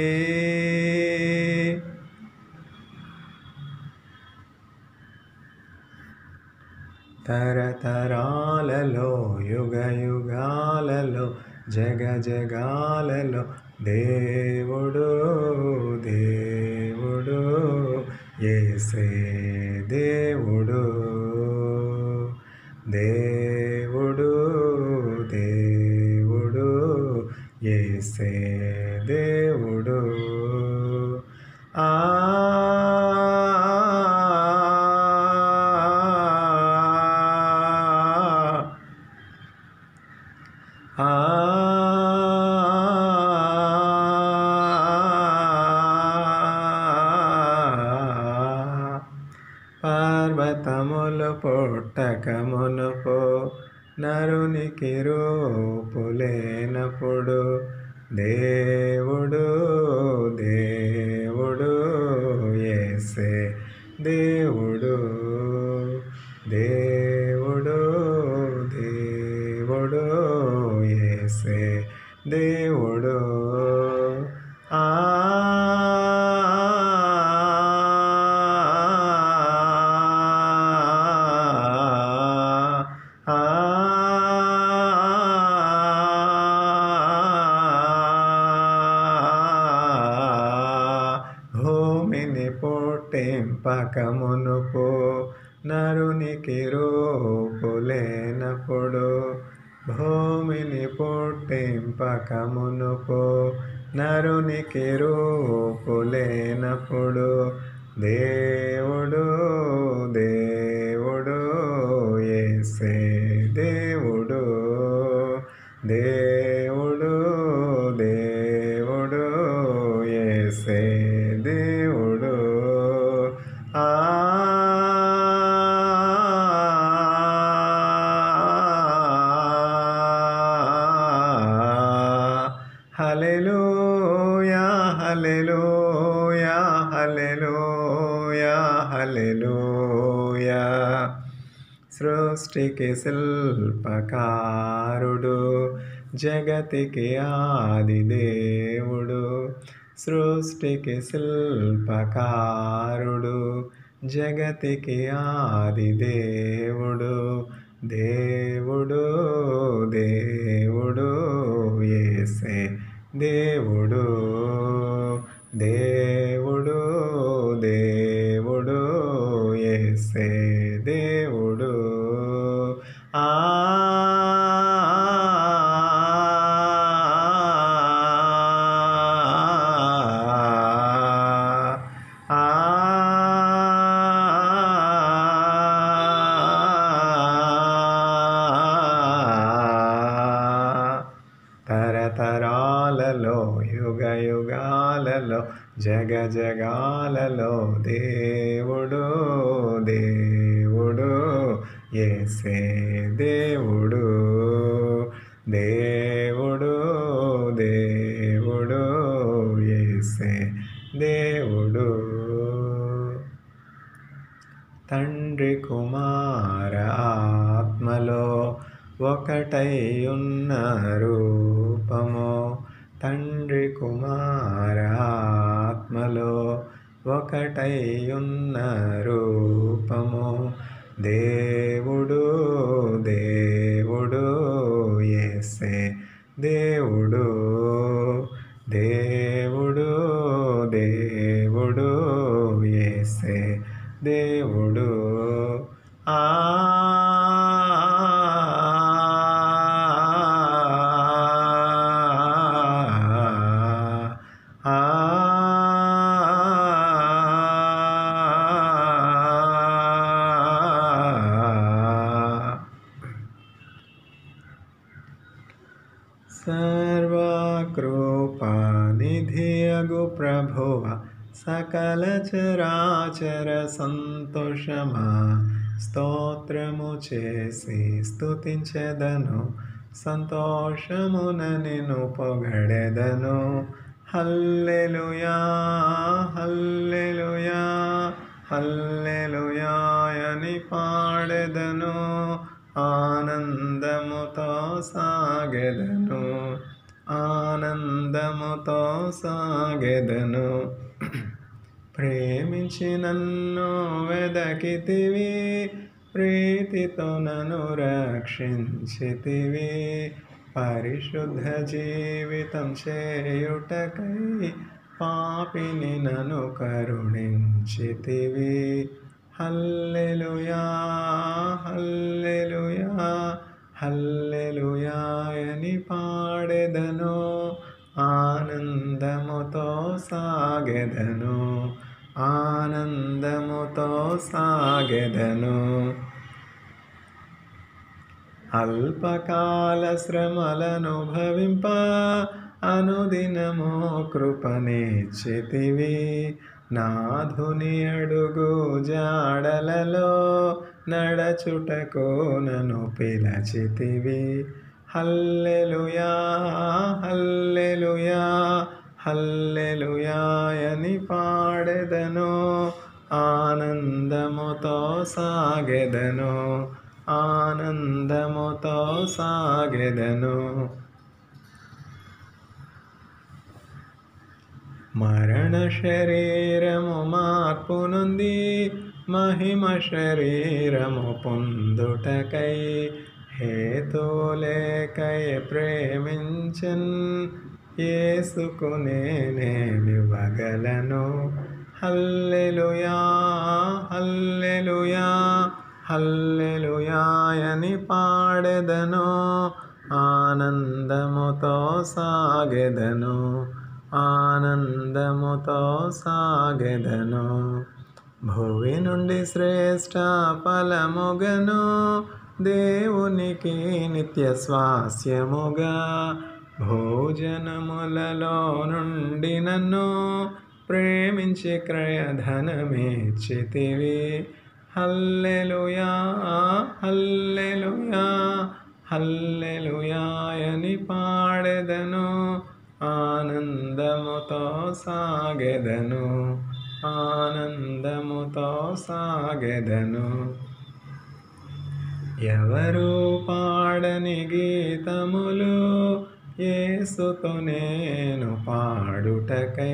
తరతరాలలో యుగ యుగాలలో జగ జగాలలో దేవుడు దేవుడు ఏసే దేవుడు దేవుడు దేవుడు ఏసే దేవుడు ఆ ఆ పర్వతములు పుట్టకమునుపు నరునికి రూపులేనప్పుడు దేవుడు దేవుడు ఏసే దేవుడు దేవుడు దేవుడు ఏసే దేవుడు ఆ భూమిని పుట్టింపకమునుపు నరునికి రూపులేనప్పుడు భూమిని పుట్టింపకమునుపు నరునికి రూపులేనప్పుడు దేవుడు దేవుడు ఏసే దేవుడు దేవుడు దేవుడు ఏసే దేవుడు ఆ హల్లెలూయా హల్లెలూయా హల్లెలూయా హల్లెలూయా సృష్టికి శిల్పకారుడు జగతికి ఆది దేవుడు సృష్టికి శిల్పకారుడు జగతికి ఆది దేవుడు దేవుడు దేవుడు ఏసే దేవుడు దేవుడు దేవుడు ఏసే దేవుడు ఆ ఆ తరతరాలలో యుగ యుగాలలో జగ జగాలలో దేవుడు దేవుడు ఏసే దేవుడు దేవుడు దేవుడు ఏసే దేవుడు తండ్రి కుమార ఆత్మలో ఒకటై ఉన్న రూపము తండ్రి కుమారాత్మలో ఒకటై ఉన్న రూపము దేవుడు దేవుడు ఏసే దేవుడు దేవుడు దేవుడు ఏసే దేవుడు ఆ ఆ సర్వకృపానిధియగు ప్రభువ సకల చరాచర సంతోషమా స్తోత్రము చేసి స్తుతించెదను సంతోషమున నిన్ను పొగడెదను హల్లెలుయా హల్లెలుయా హల్లెలుయా అని పాడెదను ఆనందముతో సాగెదను ఆనందముతో సాగెదను ప్రేమించి నన్ను వెదకితివి ప్రీతితో నన్ను రక్షించితివి పరిశుద్ధ జీవితం చేయుటకై పాపిని నన్ను కరుణించితివి హల్లెలుయా హల్లెలుయా హల్లెలుయా అని పాడెదను ఆనందముతో సాగెదను ఆనందముతో సాగెదను అల్పకాల శ్రమలను భవింప అనుదినము కృపనిచ్చితివి నాధుని అడుగు జాడలలో నడచుటకు నన్ను పిలచితివి హల్లెలుయా హల్లెలుయా హల్లెలుయా అని పాడెదను ఆనందముతో సాగెదను ఆనందముతో సాగెదను మరణ శరీరము మార్పు నుండి మహిమ శరీరము పొందుటకై హేతులేకై ప్రేమించన్ యేసుకు నేనేమివ్వగలను హల్లెలుయా హల్లెలుయా హల్లెలుయా అని పాడెదను ఆనందముతో సాగెదను ఆనందముతో సాగెదను భువి నుండి శ్రేష్ట ఫలముగను దేవునికి నిత్య స్వాస్యముగా భోజనములలో నుండి నన్ను ప్రేమించి క్రయధనమేచ్చితివి హల్లెలుయా హల్లెలుయా హల్లెలుయా అని పాడెదను ఆనందముతో సాగెదను ఆనందముతో సాగెదను ఎవరు పాడని గీతములు యేసుతో నేను పాడుటకై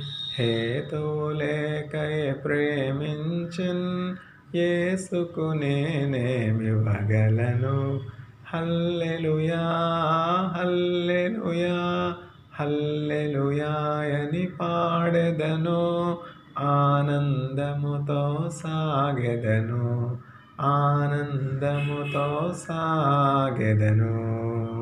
హేతులేకై ప్రేమించన్ యేసుకు నేనేమివ్వగలను హల్లెలుయా హల్లెలుయా హల్లెలుయా అని పాడెదను ఆనందముతో సాగెదను ఆనందముతో సాగెదను